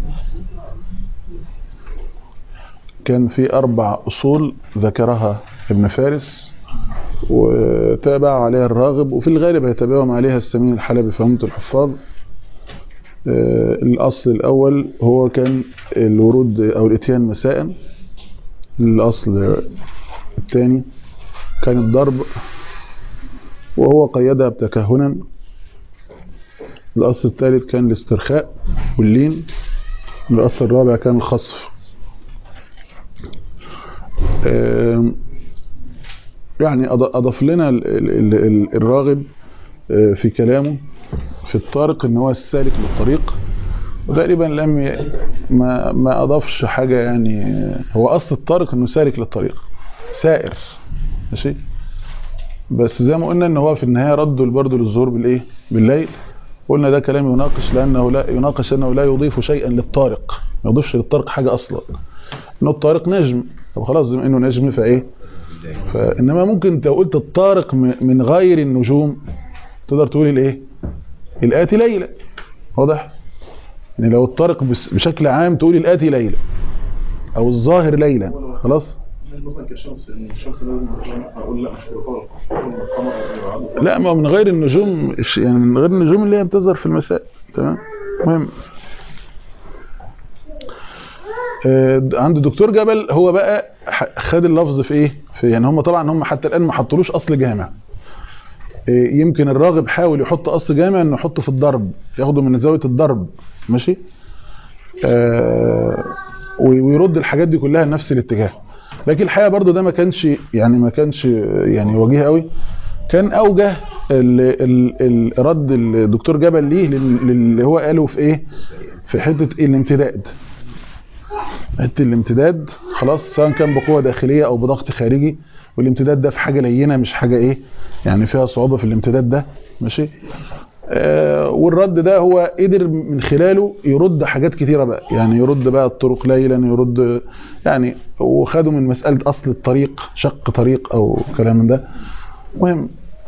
Speaker 2: كان في اربع اصول ذكرها ابن فارس وتابع عليها الراغب وفي الغالب هيتابعهم عليها السمين الحلبي في همة الحفاظ آه، الأصل الأول هو كان الورود أو الإتيان مساء الأصل الثاني كان الضرب وهو قيدها بتكهنا الأصل الثالث كان الاسترخاء واللين الأصل الرابع كان الخصف آم، يعني أض- أضاف لنا ال- ال- ال- الراغب آه، في كلامه في الطارق ان هو السالك للطريق وتقريبا لم ي... ما ما اضافش حاجه يعني هو اصل الطارق انه سالك للطريق سائر ماشي بس زي ما قلنا ان هو في النهايه ردوا برضه للظهور بالايه بالليل قلنا ده كلام يناقش لانه لا يناقش انه لا يضيف شيئا للطارق ما يضيفش للطارق حاجه اصلا انه الطارق نجم طب خلاص بما انه نجم فايه فانما ممكن انت لو قلت الطارق م- من غير النجوم تقدر تقول الايه الآتي ليلى واضح يعني لو الطارق بس- بشكل عام تقول الآتي ليلى أو الظاهر ليلى خلاص
Speaker 4: مثلا كشمس ان الشمس لازم مثلا اقول لا مش كفار القمر يعاد
Speaker 2: لا ما من غير النجوم إيش- يعني من غير النجوم اللي هي بتظهر في المساء تمام مهم آه، عند الدكتور جبل هو بقى ح- خد اللفظ في ايه في يعني هم طبعا هم حتى الان ما حطولوش اصل جامع آه، يمكن الراغب حاول يحط اصل جامع انه يحطه في الضرب ياخده من زاويه الضرب ماشي آه، وي- ويرد الحاجات دي كلها لنفس الاتجاه لكن الحقيقه برضو ده ما كانش يعني ما كانش يعني وجيه قوي كان اوجه ال ال ال رد الدكتور جبل ليه لل- للي هو قاله في ايه في حته الامتداد حته الامتداد خلاص سواء كان بقوه داخليه او بضغط خارجي والامتداد ده في حاجه لينه مش حاجه ايه يعني فيها صعوبه في الامتداد ده ماشي آه والرد ده هو قدر من خلاله يرد حاجات كتيرة بقى يعني يرد بقى الطرق ليلا يرد يعني وخدوا من مسألة أصل الطريق شق طريق أو كلام من ده مهم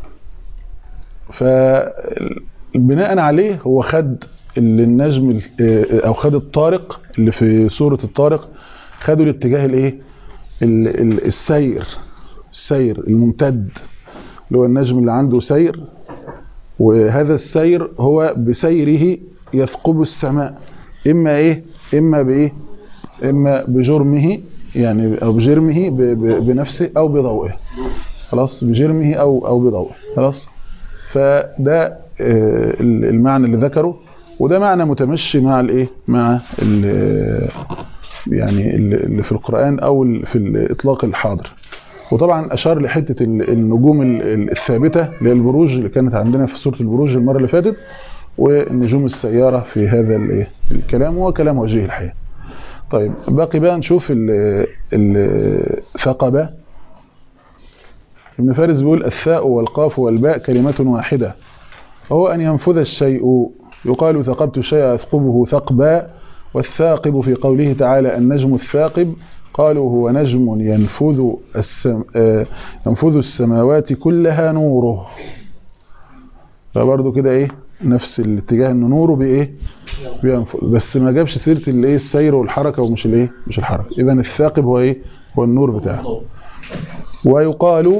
Speaker 2: فبناء عليه هو خد اللي النجم ال- آه، او خد الطارق اللي في سورة الطارق خدوا الاتجاه الايه ال- ال- السير السير الممتد اللي هو النجم اللي عنده سير وهذا السير هو بسيره يثقب السماء اما ايه اما بايه اما بجرمه يعني او بجرمه ب- ب- بنفسه او بضوئه خلاص بجرمه او او بضوئه خلاص فده آه، المعنى اللي ذكره وده معنى متمشي مع الايه مع ال- يعني اللي في القرآن او ال- في الاطلاق الحاضر وطبعا اشار لحته ال- النجوم ال- ال- الثابته اللي هي البروج اللي كانت عندنا في سوره البروج المره اللي فاتت والنجوم السياره في هذا الايه الكلام وهو كلام وجيه الحقيقه طيب باقي بقى نشوف ال- الثقبه ابن فارس بيقول الثاء والقاف والباء كلمة واحدة وهو أن ينفذ الشيء يقال ثقبت الشيء أثقبه ثقبا والثاقب في قوله تعالى النجم الثاقب قالوا هو نجم ينفذ السم آه، ينفذ السماوات كلها نوره فبرضه كده ايه نفس الاتجاه ان نوره بايه بينفذ بس ما جابش سيره الايه السير والحركه ومش الايه مش الحركه اذا الثاقب هو ايه هو النور بتاعه ويقال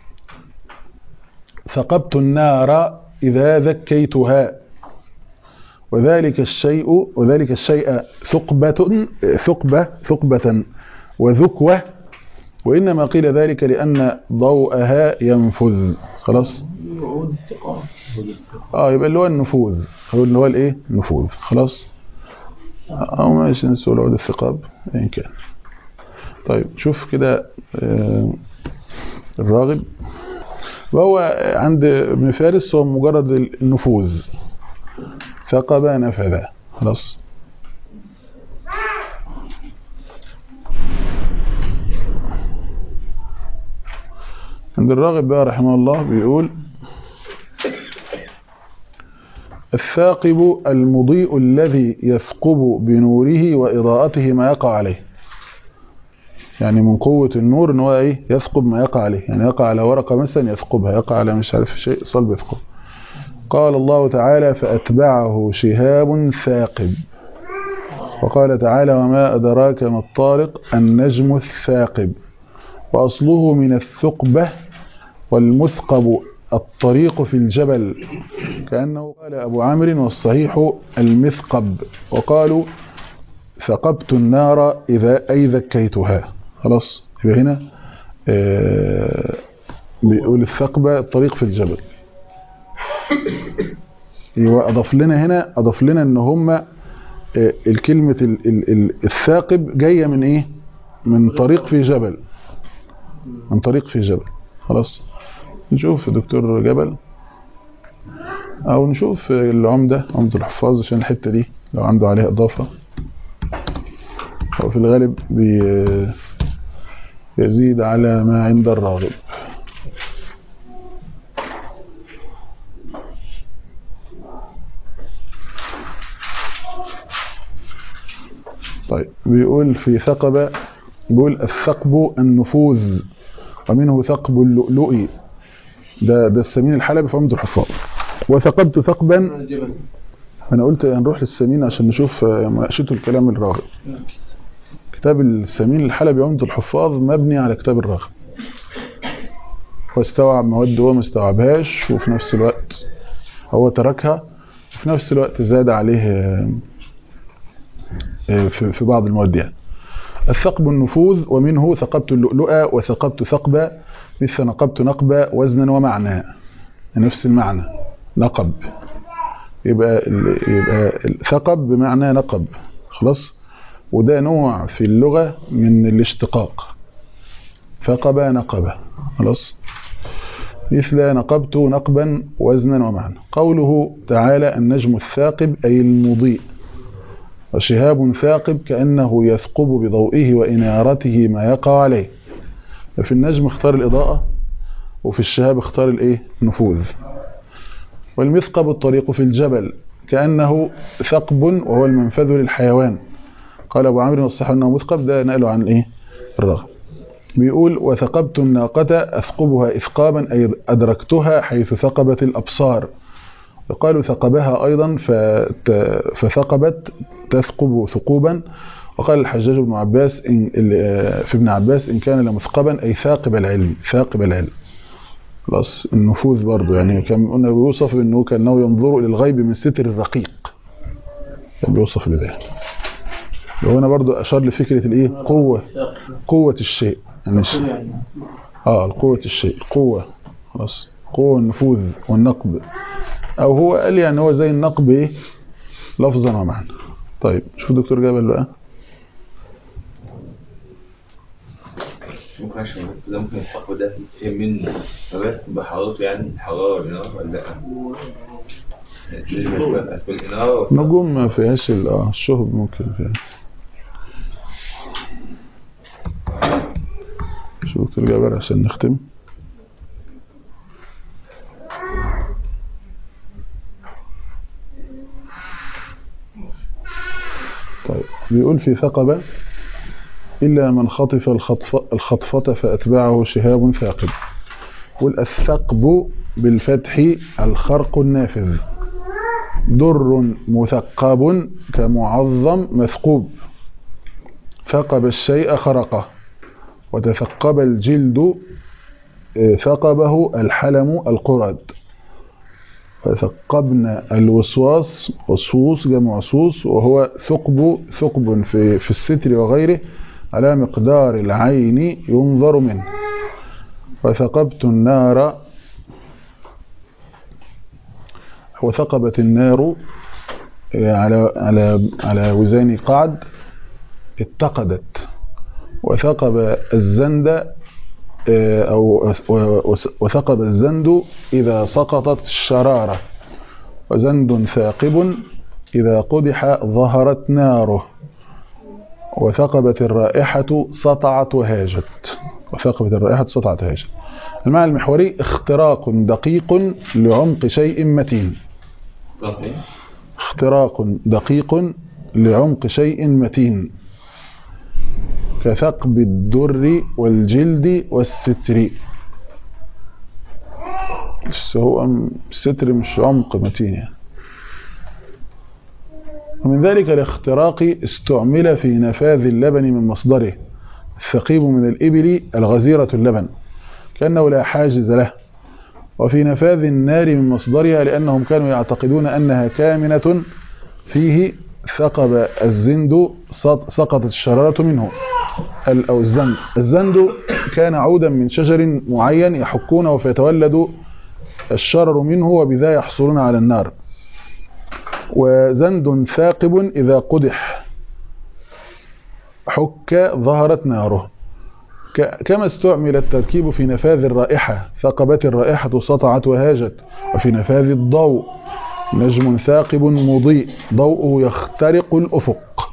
Speaker 2: ثقبت النار اذا ذكيتها وذلك الشيء وذلك الشيء ثقبة ثقبة ثقبة وذكوة وإنما قيل ذلك لأن ضوءها ينفذ خلاص
Speaker 9: وعود الثقة
Speaker 2: اه يبقى اللي هو النفوذ هو اللي هو الايه نفوذ خلاص او ماشي نسوا العود الثقاب ايا كان طيب شوف كده آه، الراغب وهو عند ابن فارس هو مجرد النفوذ ثقب نفذ خلاص عند الراغب بقى رحمه الله بيقول الثاقب المضيء الذي يثقب بنوره وإضاءته ما يقع عليه يعني من قوة النور ان هو ايه يثقب ما يقع عليه يعني يقع على ورقة مثلا يثقبها يقع على مش عارف شيء صلب يثقب قال الله تعالى فأتبعه شهاب ثاقب وقال تعالى وما أدراك ما الطارق النجم الثاقب وأصله من الثقبة والمثقب الطريق في الجبل كأنه قال أبو عمرو والصحيح المثقب وقالوا ثقبت النار إذا أي ذكيتها خلاص يبقى هنا آه بيقول الثقبة الطريق في الجبل يبقى أضاف لنا هنا أضاف لنا إن هم آه الكلمة ال- ال- ال- الثاقب جاية من إيه من طريق في جبل من طريق في جبل خلاص نشوف دكتور جبل او نشوف العمدة عمدة الحفاظ عشان الحتة دي لو عنده عليها اضافة هو في الغالب بي يزيد على ما عند الراغب طيب بيقول في ثقب بيقول الثقب النفوذ ومنه ثقب اللؤلؤ ده ده السمين الحلبي في عمد الحفاظ وثقبت ثقبا
Speaker 9: الجبل
Speaker 2: انا قلت هنروح للسمين عشان نشوف آه، مناقشته الكلام الراغب كتاب السمين الحلبي عمد الحفاظ مبني على كتاب الراغب واستوعب مواد هو ما استوعبهاش وفي نفس الوقت هو تركها وفي نفس الوقت زاد عليه آه، آه، في في بعض المواد يعني الثقب النفوذ ومنه ثقبت اللؤلؤة وثقبت ثقبة مثل نقبت نقبة وزنا ومعنى نفس المعنى نقب يبقى ال- يبقى الثقب بمعنى نقب خلاص وده نوع في اللغة من الاشتقاق ثقب نقبة خلاص مثل نقبت نقبا وزنا ومعنى قوله تعالى النجم الثاقب أي المضيء وشهاب ثاقب كأنه يثقب بضوئه وإنارته ما يقع عليه في النجم اختار الإضاءة وفي الشهاب اختار الايه نفوذ والمثقب الطريق في الجبل كأنه ثقب وهو المنفذ للحيوان قال أبو عمرو والصحيح أنه مثقب ده نقله عن ايه الرغم بيقول وثقبت الناقة أثقبها إثقابا أي أدركتها حيث ثقبت الأبصار وقالوا ثقبها أيضا فت- فثقبت تثقب ثقوبا وقال الحجاج بن عباس إن ال- في ابن عباس إن كان لمثقبا أي ثاقب العلم ثاقب العلم خلاص النفوذ برضو يعني كان قلنا بيوصف انه كانه ينظر الى الغيب من ستر الرقيق كان بيوصف لذلك وهنا برضو اشار لفكره الايه قوه قوه الشيء يعني الشيء. اه قوه الشيء قوه خلاص قوه النفوذ والنقب او هو قال يعني هو زي النقب ايه لفظا ومعنى طيب شوف دكتور جابل بقى
Speaker 5: ممكن عشان ده ممكن الحق ده يتفهم منه نبات بحرارته يعني الحرارة والنار ولا لا؟ لازم يبقى في الإنارة
Speaker 2: نجوم ما فيهاش ال- اه الشهب ممكن فيها شو دكتور جابر عشان نختم طيب بيقول في ثقبة إلا من خطف الخطف الخطفة فأتبعه شهاب ثاقب يقول الثقب بالفتح الخرق النافذ در مثقب كمعظم مثقوب ثقب الشيء خرقه وتثقب الجلد آه، ثقبه الحلم القرد فثقبنا الوسواس وصوص جمع صوص وهو ثقب ثقب في, في الستر وغيره على مقدار العين ينظر منه وثقبت النار وثقبت النار على على على وزان قعد اتقدت وثقب الزند آه، أو وثقب الزند إذا سقطت الشرارة وزند ثاقب إذا قدح ظهرت ناره وثقبت الرائحة سطعت وهاجت وثقبت الرائحة سطعت وهاجت المعنى المحوري اختراق دقيق لعمق شيء متين اختراق دقيق لعمق شيء متين كثقب الدر والجلد والستر بس هو م- الستر مش عمق متين يعني ومن ذلك الاختراق استعمل في نفاذ اللبن من مصدره الثقيب من الإبل الغزيرة اللبن كأنه لا حاجز له وفي نفاذ النار من مصدرها لأنهم كانوا يعتقدون أنها كامنة فيه ثقب الزند سط- سقطت الشرارة منه ال- أو الزند الزند كان عودا من شجر معين يحكونه فيتولد الشرر منه وبذا يحصلون على النار وزند ثاقب إذا قدح حك ظهرت ناره ك- كما استعمل التركيب في نفاذ الرائحة ثقبت الرائحة سطعت وهاجت وفي نفاذ الضوء نجم ثاقب مضيء ضوءه يخترق الأفق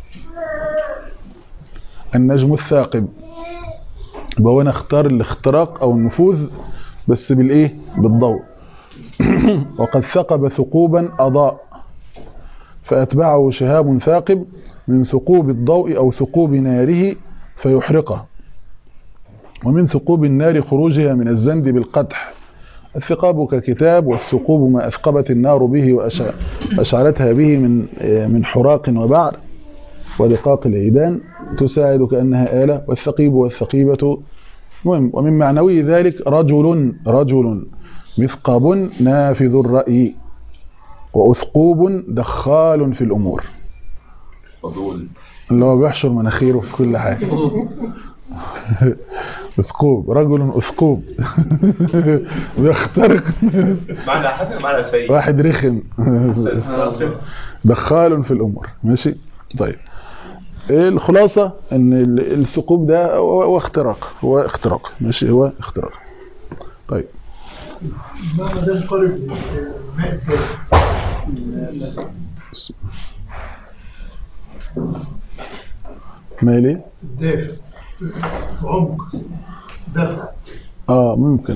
Speaker 2: النجم الثاقب يبقى هو نختار الاختراق أو النفوذ بس بالإيه بالضوء وقد ثقب ثقوبا أضاء فأتبعه شهاب ثاقب من ثقوب الضوء أو ثقوب ناره فيحرقه ومن ثقوب النار خروجها من الزند بالقدح الثقاب ككتاب والثقوب ما أثقبت النار به وأشع- وأشعلتها به من من حراق وبعر ودقاق العيدان تساعد كأنها آلة والثقيب والثقيبة مهم ومن معنوي ذلك رجل رجل مثقب نافذ الرأي وأثقوب دخال في الأمور
Speaker 5: فضول
Speaker 2: اللي هو بيحشر مناخيره في كل حاجة أثقوب رجل أثقوب بيخترق
Speaker 5: معنى حسن معنى سيء
Speaker 2: واحد رخم دخال في الأمور ماشي طيب إيه الخلاصة ان ال- الثقوب ده هو هو اختراق هو اختراق ماشي هو اختراق طيب
Speaker 3: المعنى ده مقارب للماء
Speaker 2: بسم مالي
Speaker 3: الدافئ عمق دفع
Speaker 2: اه ممكن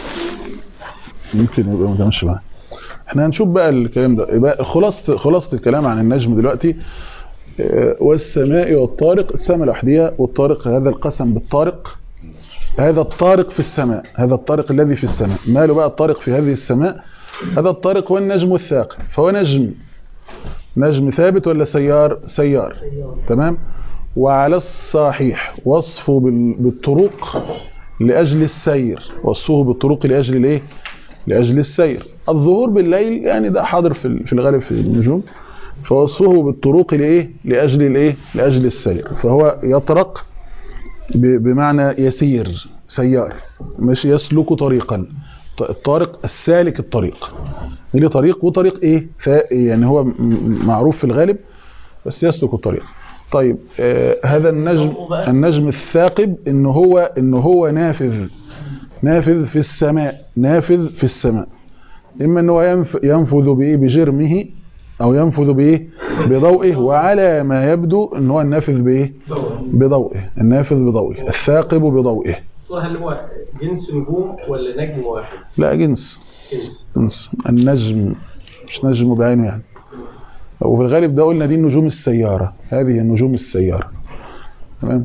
Speaker 2: ممكن يبقى متمشي معاه احنا هنشوف بقى الكلام ده يبقى خلاصة خلاصة الكلام عن النجم دلوقتي آه، والسماء والطارق السماء لوحدها والطارق هذا القسم بالطارق هذا الطارق في السماء هذا الطارق الذي في السماء ماله بقى الطارق في هذه السماء هذا الطارق هو النجم الثاقب فهو نجم نجم ثابت ولا سيار سيار تمام وعلى الصحيح وصفه بال- بالطرق لأجل السير وصفه بالطرق لأجل الايه لأجل السير الظهور بالليل يعني ده حاضر في ال- في الغالب في النجوم فوصفه بالطرق لايه لاجل الايه لاجل السير فهو يطرق ب- بمعنى يسير سيار مش يسلك طريقا ط- الطارق السالك الطريق ليه طريق وطريق ايه ف- يعني هو م- م- معروف في الغالب بس يسلك الطريق طيب آه هذا النجم النجم الثاقب ان هو ان هو نافذ نافذ في السماء نافذ في السماء اما ان هو ينف- ينفذ بايه بجرمه او ينفذ بايه بضوئه وعلى ما يبدو ان هو النافذ بايه بضوئه النافذ بضوئه الثاقب بضوئه
Speaker 8: هل هو جنس نجوم ولا نجم واحد؟
Speaker 2: لا جنس
Speaker 8: جنس
Speaker 2: جنس النجم مش نجم بعينه يعني وفي الغالب ده قلنا دي النجوم السيارة هذه النجوم السيارة تمام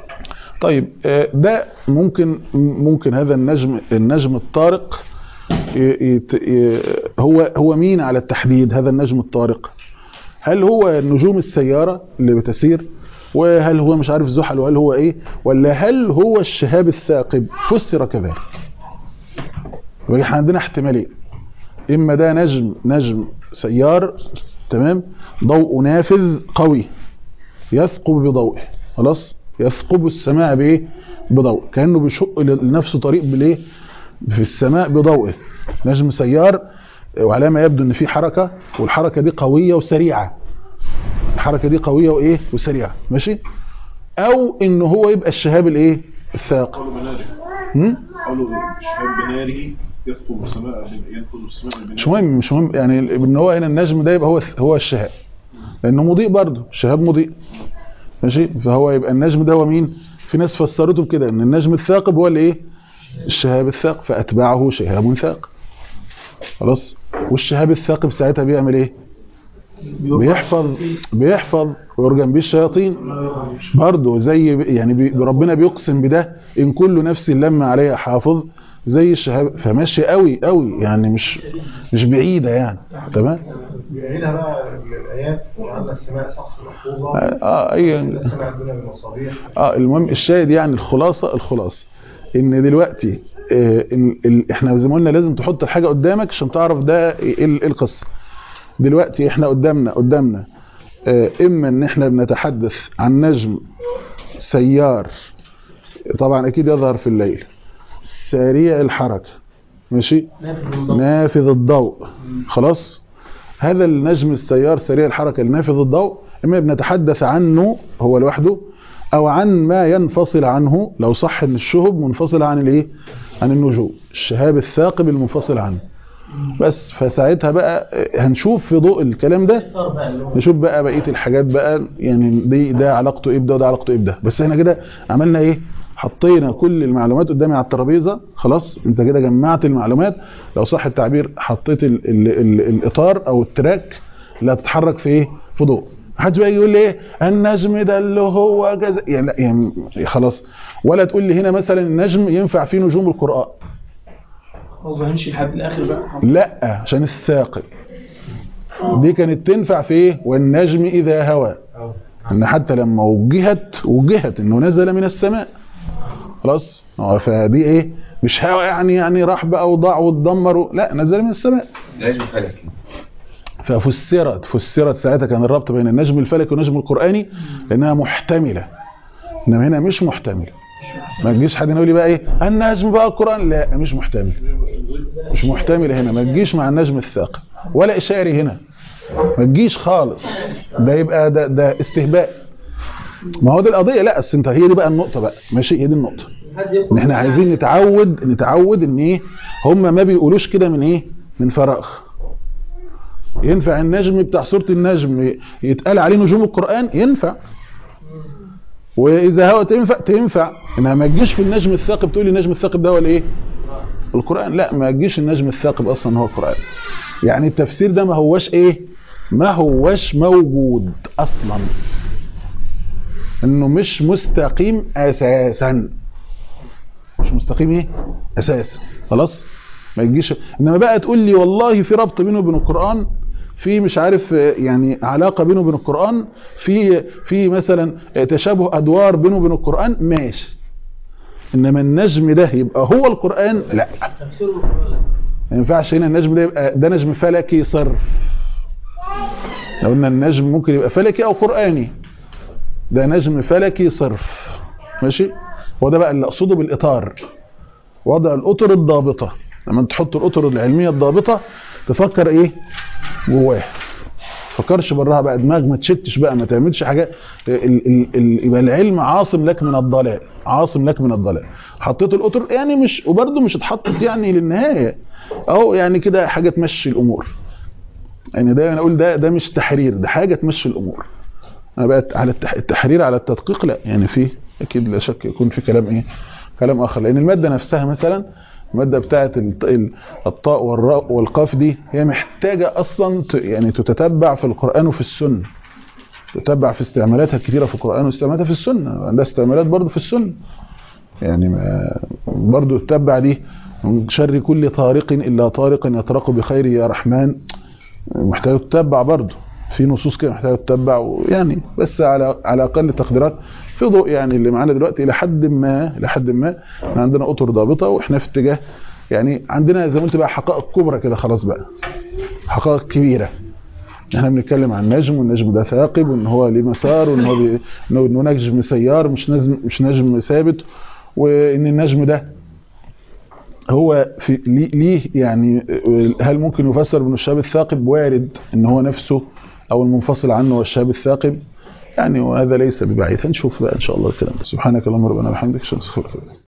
Speaker 2: طيب آه، ده ممكن ممكن هذا النجم النجم الطارق ي- يت- ي- هو هو مين على التحديد هذا النجم الطارق هل هو نجوم السيارة اللي بتسير وهل هو مش عارف زحل وهل هو ايه ولا هل هو الشهاب الثاقب فسر كذلك يبقى احنا عندنا احتمالين اما ده نجم نجم سيار تمام ضوء نافذ قوي يثقب بضوءه خلاص يثقب السماء بايه بضوء كانه بيشق لنفسه طريق بالايه في السماء بضوءه نجم سيار وعلى ما يبدو ان في حركه والحركه دي قويه وسريعه الحركه دي قويه وايه وسريعه ماشي او ان هو يبقى الشهاب الايه الثاقب
Speaker 4: قالوا بناره
Speaker 2: هم؟
Speaker 4: قالوا شهاب بناره يثقب السماء ينفذ السماء بناره
Speaker 2: مش مهم مش مهم يعني ان هو هنا النجم ده يبقى هو هو الشهاب لانه مضيء برضه الشهاب مضيء ماشي فهو يبقى النجم ده هو مين في ناس فسرته بكده ان النجم الثاقب هو الايه الشهاب الثاقب فاتبعه شهاب ثاقب خلاص والشهاب الثاقب ساعتها بيعمل ايه بيحفظ بيحفظ ويرجم بيه الشياطين برضه زي يعني بي ربنا بيقسم بده ان كل نفس لما عليها حافظ زي الشهاب فماشي قوي قوي يعني مش مش بعيده يعني تمام
Speaker 11: بيعيدها بقى الايات وعلى السماء سقف محفوظه
Speaker 2: اه اي
Speaker 11: السماء الدنيا بالمصابيح
Speaker 2: اه المهم الشاهد يعني الخلاصه الخلاصه ان دلوقتي آه إن ال- احنا زي ما قلنا لازم تحط الحاجه قدامك عشان تعرف ده ايه ال- إيه القصه دلوقتي احنا قدامنا قدامنا آه اما ان احنا بنتحدث عن نجم سيار طبعا اكيد يظهر في الليل سريع الحركه ماشي نافذ الضوء خلاص هذا النجم السيار سريع الحركه النافذ الضوء اما بنتحدث عنه هو لوحده او عن ما ينفصل عنه لو صح ان الشهب منفصله عن الايه عن النجوم الشهاب الثاقب المنفصل عنه بس فساعتها بقى هنشوف في ضوء الكلام ده
Speaker 6: اختار بقى اللي هو
Speaker 2: نشوف بقى بقيه الحاجات بقى يعني دي ده علاقته ايه بده وده علاقته ايه بده بس احنا كده عملنا ايه حطينا كل المعلومات قدامي على الترابيزه خلاص انت كده جمعت المعلومات لو صح التعبير حطيت ال ال ال الاطار او التراك اللي هتتحرك في ايه في ضوء محدش بقى يقول لي ايه النجم ده اللي هو كذا يعني لا يعني خلاص ولا تقول لي هنا مثلا النجم ينفع فيه نجوم القران
Speaker 9: خلاص هنمشي لحد الاخر بقى
Speaker 2: لا عشان الثاقب دي كانت تنفع في ايه والنجم اذا هوى ان حتى لما وجهت وجهت انه نزل من السماء خلاص هو فدي ايه مش هوى يعني يعني راح بقى وضاع واتدمر لا نزل من السماء
Speaker 5: نجم فلكي
Speaker 2: ففسرت فسرت ساعتها كان الربط بين النجم الفلكي والنجم القرآني لأنها محتملة إنما هنا مش محتملة ما تجيش حد يقول لي بقى ايه النجم بقى القرآن لا مش محتمل مش محتملة هنا ما تجيش مع النجم الثاقب ولا إشاري هنا ما تجيش خالص ده يبقى ده ده استهباء ما هو دي القضية لا أصل انت هي دي بقى النقطة بقى ماشي هي دي النقطة ان احنا عايزين نتعود نتعود ان ايه هم ما بيقولوش كده من ايه من فراغ ينفع النجم بتاع سورة النجم يتقال عليه نجوم القرآن ينفع واذا هو تنفع تنفع انها ما تجيش في النجم الثاقب تقول لي النجم الثاقب ده هو الايه القرآن لا ما تجيش النجم الثاقب اصلا هو القرآن يعني التفسير ده ما هوش ايه ما هوش موجود اصلا انه مش مستقيم اساسا مش مستقيم ايه اساسا خلاص ما يجيش انما بقى تقول لي والله في ربط بينه وبين القرآن في مش عارف يعني علاقة بينه وبين القرآن في في مثلا تشابه ادوار بينه وبين القرآن ماشي انما النجم ده يبقى هو القرآن لا
Speaker 6: تفسير القرآن
Speaker 2: ما ينفعش هنا النجم ده يبقى ده نجم فلكي صرف لو قلنا النجم ممكن يبقى فلكي او قرآني ده نجم فلكي صرف ماشي هو ده بقى اللي اقصده بالاطار وضع الاطر الضابطة لما انت تحط الاطر العلمية الضابطة تفكر ايه جواها فكرش براها بقى دماغ ما تشتش بقى ما تعملش حاجات ال ال ال يبقى العلم عاصم لك من الضلال عاصم لك من الضلال حطيت القطر يعني مش وبرده مش اتحطت يعني للنهايه اهو يعني كده حاجه تمشي الامور يعني دايما اقول ده ده مش تحرير ده حاجه تمشي الامور انا بقت على التح- التحرير على التدقيق لا يعني فيه اكيد لا شك يكون في كلام ايه كلام اخر لان الماده نفسها مثلا الماده بتاعه الط- ال- الطاء والراء والقاف دي هي محتاجه اصلا ت- يعني تتتبع في القران وفي السنه تتبع في استعمالاتها الكثيره في القران واستعمالاتها في السنه عندها استعمالات برضه في السنه يعني ما برضه تتبع دي من شر كل طارق الا طارق يطرق بخير يا رحمن محتاج تتبع برضه في نصوص كده محتاجه تتبع ويعني بس على على اقل تقديرات في ضوء يعني اللي معانا دلوقتي الى حد ما الى حد ما احنا عندنا اطر ضابطه واحنا في اتجاه يعني عندنا زي ما قلت بقى حقائق كبرى كده خلاص بقى حقائق كبيره احنا بنتكلم عن نجم والنجم ده ثاقب وان هو ليه مسار وان هو بي... انه إنه نجم سيار مش نجم مش نجم ثابت وان النجم ده هو في ليه- ليه يعني هل ممكن يفسر بانه الشهاب الثاقب وارد ان هو نفسه او المنفصل عنه هو الشهاب الثاقب يعني وهذا ليس ببعيد هنشوف بقى ان شاء الله الكلام ده. سبحانك اللهم ربنا وبحمدك اشهد ان لا اله الا انت